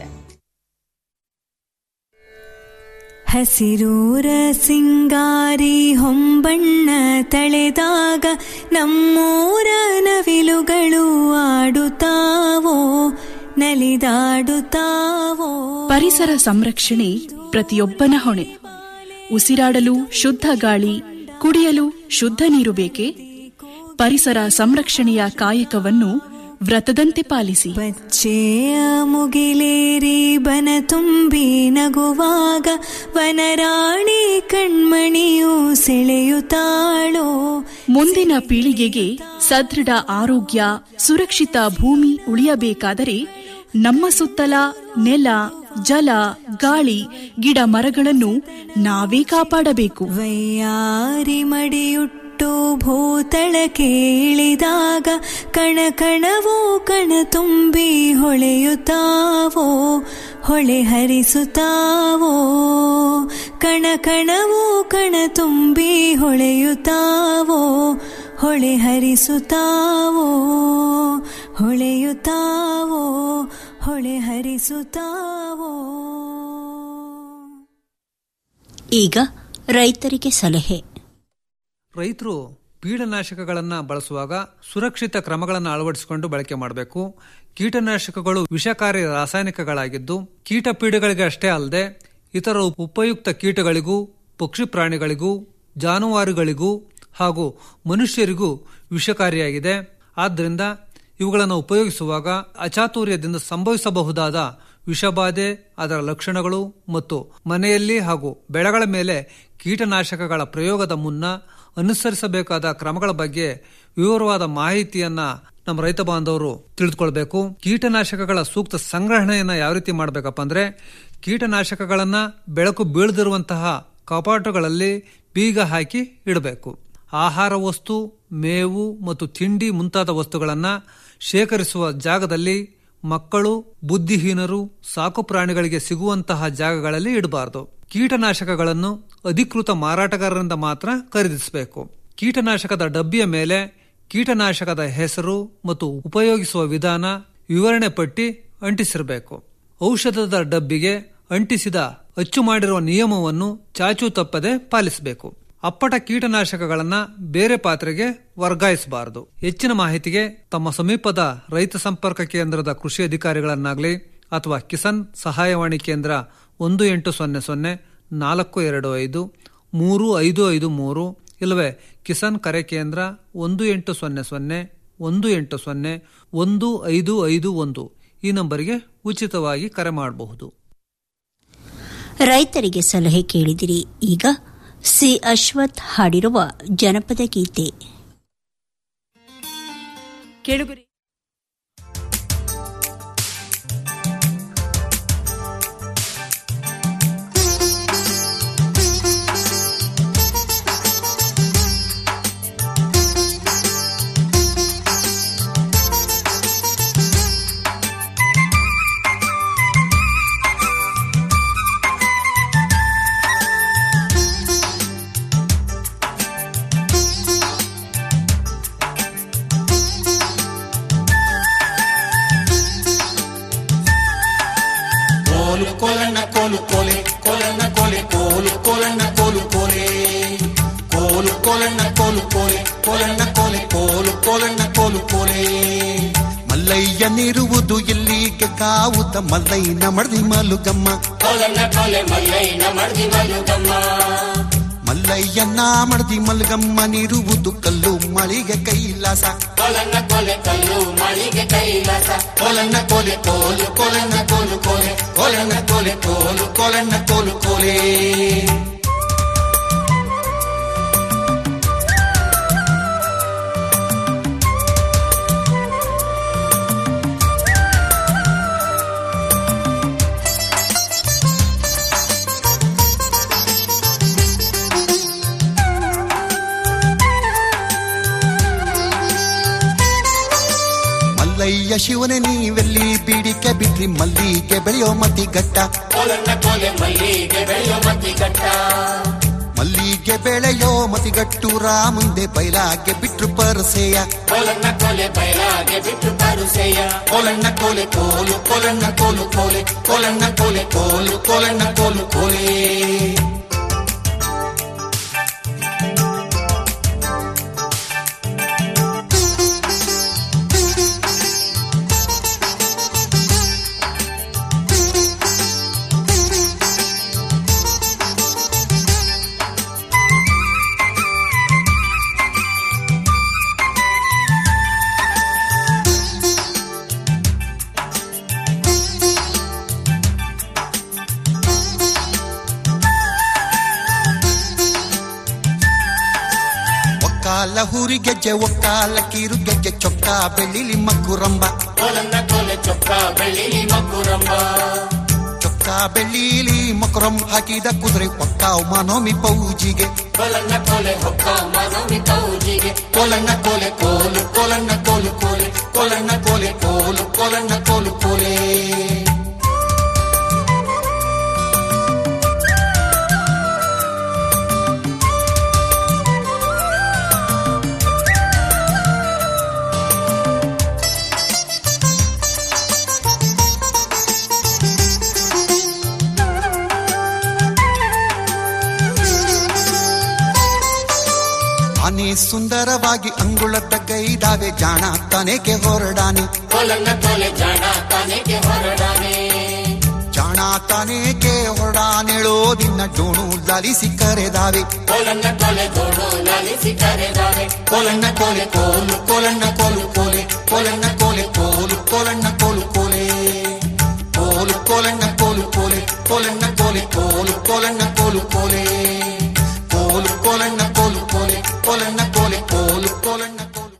ಹಸಿರೂರ ಸಿಂಗಾರಿ ಹೊಂಬಣ್ಣ ತಳೆದಾಗ ನಮ್ಮೂರ ನವಿಲುಗಳು ಆಡುತ್ತಾವೋ ನಲಿದಾಡುತ್ತಾವೋ ಪರಿಸರ ಸಂರಕ್ಷಣೆ ಪ್ರತಿಯೊಬ್ಬನ ಹೊಣೆ ಉಸಿರಾಡಲು ಶುದ್ಧ ಗಾಳಿ ಕುಡಿಯಲು ಶುದ್ಧ ನೀರು ಬೇಕೆ ಪರಿಸರ ಸಂರಕ್ಷಣೆಯ ಕಾಯಕವನ್ನು ವ್ರತದಂತೆ ಪಾಲಿಸಿ ಬಚ್ಚೆಯ ಮುಗಿಲೇರಿ ಬನ ತುಂಬಿ ನಗುವಾಗ ವನರಾಣಿ ಕಣ್ಮಣಿಯು ಸೆಳೆಯುತ್ತಾಳೋ ಮುಂದಿನ ಪೀಳಿಗೆಗೆ ಸದೃಢ ಆರೋಗ್ಯ ಸುರಕ್ಷಿತ ಭೂಮಿ ಉಳಿಯಬೇಕಾದರೆ ನಮ್ಮ ಸುತ್ತಲ ನೆಲ ಜಲ ಗಾಳಿ ಗಿಡ ಮರಗಳನ್ನು ನಾವೇ ಕಾಪಾಡಬೇಕು ವೈಯಾರಿ ಮಡಿಯುಟ್ಟು ಭೂತಳಕ್ಕೆ ಇಳಿದಾಗ ಕಣ ಕಣವೋ ಕಣ ತುಂಬಿ ಹೊಳೆಯುತ್ತಾವೋ ಹೊಳೆ ಹರಿಸುತ್ತಾವೋ ಕಣ ಕಣವೋ ಕಣ ತುಂಬಿ ಹೊಳೆಯುತ್ತಾವೋ ಹೊಳೆ ಹರಿಸುತ್ತಾವೋ ಹೊಳೆಯುತ್ತಾವೋ ಹೊಳೆ ಹರಿಸುತ್ತಾವೋ ಈಗ ರೈತರಿಗೆ ಸಲಹೆ ರೈತರು ಕೀಟನಾಶಕಗಳನ್ನ ಬಳಸುವಾಗ ಸುರಕ್ಷಿತ ಕ್ರಮಗಳನ್ನು ಅಳವಡಿಸಿಕೊಂಡು ಬಳಕೆ ಮಾಡಬೇಕು ಕೀಟನಾಶಕಗಳು ವಿಷಕಾರಿ ರಾಸಾಯನಿಕಗಳಾಗಿದ್ದು ಕೀಟ ಪೀಡೆಗಳಿಗೆ ಅಷ್ಟೇ ಅಲ್ಲದೆ ಇತರ ಉಪಯುಕ್ತ ಕೀಟಗಳಿಗೂ ಪಕ್ಷಿ ಪ್ರಾಣಿಗಳಿಗೂ ಜಾನುವಾರುಗಳಿಗೂ ಹಾಗೂ ಮನುಷ್ಯರಿಗೂ ವಿಷಕಾರಿಯಾಗಿದೆ ಆದ್ದರಿಂದ ಇವುಗಳನ್ನು ಉಪಯೋಗಿಸುವಾಗ ಅಚಾತುರ್ಯದಿಂದ ಸಂಭವಿಸಬಹುದಾದ ವಿಷಬಾಧೆ ಅದರ ಲಕ್ಷಣಗಳು ಮತ್ತು ಮನೆಯಲ್ಲಿ ಹಾಗೂ ಬೆಳೆಗಳ ಮೇಲೆ ಕೀಟನಾಶಕಗಳ ಪ್ರಯೋಗದ ಮುನ್ನ ಅನುಸರಿಸಬೇಕಾದ ಕ್ರಮಗಳ ಬಗ್ಗೆ ವಿವರವಾದ ಮಾಹಿತಿಯನ್ನ ನಮ್ಮ ರೈತ ಬಾಂಧವರು ತಿಳಿದುಕೊಳ್ಬೇಕು ಕೀಟನಾಶಕಗಳ ಸೂಕ್ತ ಸಂಗ್ರಹಣೆಯನ್ನ ಯಾವ ರೀತಿ ಮಾಡಬೇಕಪ್ಪ ಅಂದ್ರೆ ಕೀಟನಾಶಕಗಳನ್ನ ಬೆಳಕು ಬೀಳದಿರುವಂತಹ ಕಪಾಟುಗಳಲ್ಲಿ ಬೀಗ ಹಾಕಿ ಇಡಬೇಕು ಆಹಾರ ವಸ್ತು ಮೇವು ಮತ್ತು ತಿಂಡಿ ಮುಂತಾದ ವಸ್ತುಗಳನ್ನ ಶೇಖರಿಸುವ ಜಾಗದಲ್ಲಿ ಮಕ್ಕಳು ಬುದ್ಧಿಹೀನರು ಸಾಕು ಪ್ರಾಣಿಗಳಿಗೆ ಸಿಗುವಂತಹ ಜಾಗಗಳಲ್ಲಿ ಇಡಬಾರದು ಕೀಟನಾಶಕಗಳನ್ನು ಅಧಿಕೃತ ಮಾರಾಟಗಾರರಿಂದ ಮಾತ್ರ ಖರೀದಿಸಬೇಕು ಕೀಟನಾಶಕದ ಡಬ್ಬಿಯ ಮೇಲೆ ಕೀಟನಾಶಕದ ಹೆಸರು ಮತ್ತು ಉಪಯೋಗಿಸುವ ವಿಧಾನ ವಿವರಣೆ ಪಟ್ಟಿ ಅಂಟಿಸಿರಬೇಕು ಔಷಧದ ಡಬ್ಬಿಗೆ ಅಂಟಿಸಿದ ಅಚ್ಚು ಮಾಡಿರುವ ನಿಯಮವನ್ನು ಚಾಚು ತಪ್ಪದೆ ಪಾಲಿಸಬೇಕು ಅಪ್ಪಟ ಕೀಟನಾಶಕಗಳನ್ನ ಬೇರೆ ಪಾತ್ರೆಗೆ ವರ್ಗಾಯಿಸಬಾರದು ಹೆಚ್ಚಿನ ಮಾಹಿತಿಗೆ ತಮ್ಮ ಸಮೀಪದ ರೈತ ಸಂಪರ್ಕ ಕೇಂದ್ರದ ಕೃಷಿ ಅಧಿಕಾರಿಗಳನ್ನಾಗಲಿ ಅಥವಾ ಕಿಸಾನ್ ಸಹಾಯವಾಣಿ ಕೇಂದ್ರ ಒಂದು ಎಂಟು ಸೊನ್ನೆ ಸೊನ್ನೆ ನಾಲ್ಕು ಎರಡು ಐದು ಮೂರು ಐದು ಐದು ಮೂರು ಇಲ್ಲವೇ ಕಿಸಾನ್ ಕರೆ ಕೇಂದ್ರ ಒಂದು ಎಂಟು ಸೊನ್ನೆ ಸೊನ್ನೆ ಒಂದು ಎಂಟು ಸೊನ್ನೆ ಒಂದು ಐದು ಐದು ಒಂದು ಈ ನಂಬರಿಗೆ ಉಚಿತವಾಗಿ ಕರೆ ಮಾಡಬಹುದು ರೈತರಿಗೆ ಸಲಹೆ ಕೇಳಿದಿರಿ ಈಗ ಸಿ ಅಶ್ವಥ್ ಹಾಡಿರುವ ಜನಪದ ಗೀತೆ ಕೇಳುಗರಿ ಕೋಲು ಕೋಲಣ್ಣ ಕೋಲು ಕೋಲೆ ಕೋಲಣ್ಣ ಕೋಲೆ ಕೋಲು ಕೋಲಣ್ಣ ಕೋಲು ಕೋಲೆ ಕೋಲು ಕೋಲಣ್ಣ ಕೋಲು ಕೋಲೆ ಕೋಲಣ್ಣ ಕೋಲೆ ಕೋಲು ಕೋಲಣ್ಣ ಕೋಲು ಕೋಲೆ ಮಲ್ಲಯ್ಯನಿರುವುದು ಎಲ್ಲಿಗೆ ಕಾವುತ ಮಲ್ಲಯ್ಯನ ಮಡ್ದಿ ಮಲುಗಮ್ಮ ಕೋಲಣ್ಣ ಕೋಲೆ ಮಲ್ಲಯ್ಯನ ಮಡ್ದಿ ಮಲುಗಮ್ಮ ಮಲ್ಲಯ್ಯನ ಮಡ್ದಿ ಮಲ್ಗಮ್ಮನಿರುವುದು ಕಲ್ಲು ಮಳಿಗೆ ಕೈಲಾಸ ಕೋಲಣ್ಣ ಕೋಲೆ ಕಲ್ಲು ಮಳಿಗೆ ಕೈಲಾಸ ಕೋಲಣ್ಣ ಕೋಲೆ ಕೋಲು ಕೋಲಣ್ಣ ಕೋಲು ಕೋಲೆ ಕೋಲಣ್ಣ ಕೋಲೆ ಕೋಲು ಕೋಲಣ್ಣ ಕೋಲು ಕೋಲೆ ಮಲ್ಲಯ್ಯ ಶಿವನೇ ನೀವೆಲ್ಲಿ ಬೀಡಿಕೆ ಬಿಟ್ರಿ ಮಲ್ಲಿಗೆ ಬೆಳೆಯೋ ಮತಿ ಗಟ್ಟ ಕೋಲಣ್ಣ ಕೋಲೆ ಮಲ್ಲಿಗೆ ಬೆಳೆಯೋ ಮತಿ ಗಟ್ಟ ಮಲ್ಲಿಗೆ ಬೆಳೆಯೋ ಮತಿಗಟ್ಟು ಮುಂದೆ ಬೈಲಾಗೆ ಬಿಟ್ರು ಪರಸೆಯ ಕೋಲಣ್ಣ ಕೋಲೆ ಬಯಲಾಗೆ ಬಿಟ್ಟು ತರುಸೆಯ ಕೋಲಣ್ಣ ಕೋಲೆ ಕೋಲು ಕೋಲಣ್ಣ ಕೋಲು ಕೋಲೆ ಕೋಲಣ್ಣ ಕೋಲೆ ಕೋಲು ಕೋಲಣ್ಣ ಕೋಲು ಕೋಲೆ ಒಕ್ಕಾಲ ಹುರಿ ಗೆಜ್ಜೆ ಒಕ್ಕಾಲ ಕಿರು ಗೆಜ್ಜೆ ಚೊಕ್ಕ ಬೆಳ್ಳಿಲಿ ಮಗ್ಗುರಂಬ ಕೋಲಣ್ಣ ಕೋಲೆ ಚೊಕ್ಕ ಬೆಳ್ಳಿಲಿ ಮಕ್ಕುರಂಬ ಚೊಕ್ಕ ಬೆಳ್ಳಿಲಿ ಮಕುರಂ ಹಾಕಿದ ಕುದುರೆ ಒಕ್ಕಾವ್ ಮನೋಮಿ ಪೌಜಿಗೆ ಕೋಲಣ್ಣ ಕೋಲೆ ಹೊಕ್ಕ ಮನೋಮಿ ಕೌಜಿಗೆ ಕೋಲಣ್ಣ ಕೋಲೆ ಕೋಲು ಕೋಲಣ್ಣ ಕೋಲು ಕೋಲೆ ಕೋಲಣ್ಣ ಕೋಲೆ ಕೋಲು ಕೋಲಣ್ಣ ಕೋಲು ಕೋಲೆ ಆನೆ ಸುಂದರವಾಗಿ ಅಂಗುಳದ ಗೈದಾವೆ ಜಾಣ ತನೆಗೆ ಹೊರಡಾನೆ ಕೋಲಣ್ಣ ಕೋಲೆ ಜಾಣ ತಾನೆಗೆ ಹೊರಡಾನೆ ಜಾಣ ತನೆಗೆ ಹೊರಡಾನೆಳೋದಿನ್ನ ಡೋಣು ಲಾಲಿಸಿ ಕರೆದಾವೆ ಕೋಲಣ್ಣ ಕೋಲೆ ದೋಡು ಲಾಲಿಸಿ ಕರೆದಾವೆ ಕೋಲಣ್ಣ ಕೋಲೆ ಕೋಲು ಕೋಲಣ್ಣ ಕೋಲು ಕೋಲೆ ಕೋಲಣ್ಣ ಕೋಲೆ ಕೋಲು ಕೋಲಣ್ಣ ಕೋಲು ಕೋಲೆ ಕೋಲು ಕೋಲಣ್ಣ ಕೋಲು ಕೋಲೆ ಕೋಲಣ್ಣ ಕೋಲೆ ಕೋಲು ಕೋಲಣ್ಣ ಕೋಲು ಕೋಲೆ ಕೋಲು ಕೋಲಣ್ಣ ಕೋಲು ಕೋಲೆ ಕೋಲಣ್ಣ ಕೋಲೆ ಕೋಲು ಕೋಲಣ್ಣ ಕೋಲು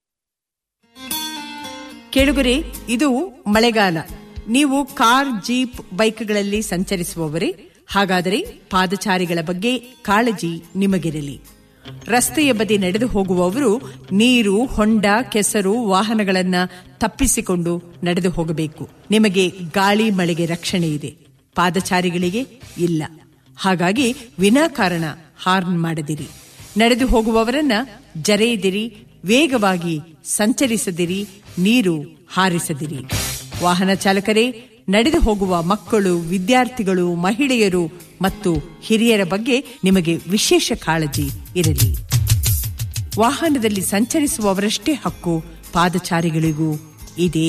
ಕೇಳುಗರೆ ಇದು ಮಳೆಗಾಲ ನೀವು ಕಾರ್ ಜೀಪ್ ಬೈಕ್ಗಳಲ್ಲಿ ಸಂಚರಿಸುವವರೇ ಹಾಗಾದರೆ ಪಾದಚಾರಿಗಳ ಬಗ್ಗೆ ಕಾಳಜಿ ನಿಮಗಿರಲಿ ರಸ್ತೆಯ ಬದಿ ನಡೆದು ಹೋಗುವವರು ನೀರು ಹೊಂಡ ಕೆಸರು ವಾಹನಗಳನ್ನ ತಪ್ಪಿಸಿಕೊಂಡು ನಡೆದು ಹೋಗಬೇಕು ನಿಮಗೆ ಗಾಳಿ ಮಳೆಗೆ ರಕ್ಷಣೆ ಇದೆ ಪಾದಚಾರಿಗಳಿಗೆ ಇಲ್ಲ ಹಾಗಾಗಿ ವಿನಾಕಾರಣ ಹಾರ್ನ್ ಮಾಡದಿರಿ ನಡೆದು ಹೋಗುವವರನ್ನ ಜರೆಯದಿರಿ ವೇಗವಾಗಿ ಸಂಚರಿಸದಿರಿ ನೀರು ಹಾರಿಸದಿರಿ ವಾಹನ ಚಾಲಕರೇ ನಡೆದು ಹೋಗುವ ಮಕ್ಕಳು ವಿದ್ಯಾರ್ಥಿಗಳು ಮಹಿಳೆಯರು ಮತ್ತು ಹಿರಿಯರ ಬಗ್ಗೆ ನಿಮಗೆ ವಿಶೇಷ ಕಾಳಜಿ ಇರಲಿ ವಾಹನದಲ್ಲಿ ಸಂಚರಿಸುವವರಷ್ಟೇ ಹಕ್ಕು ಪಾದಚಾರಿಗಳಿಗೂ ಇದೆ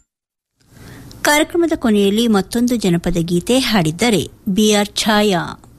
ಕಾರ್ಯಕ್ರಮದ ಕೊನೆಯಲ್ಲಿ ಮತ್ತೊಂದು ಜನಪದ ಗೀತೆ ಹಾಡಿದ್ದಾರೆ ಬಿಆರ್ ಛಾಯಾ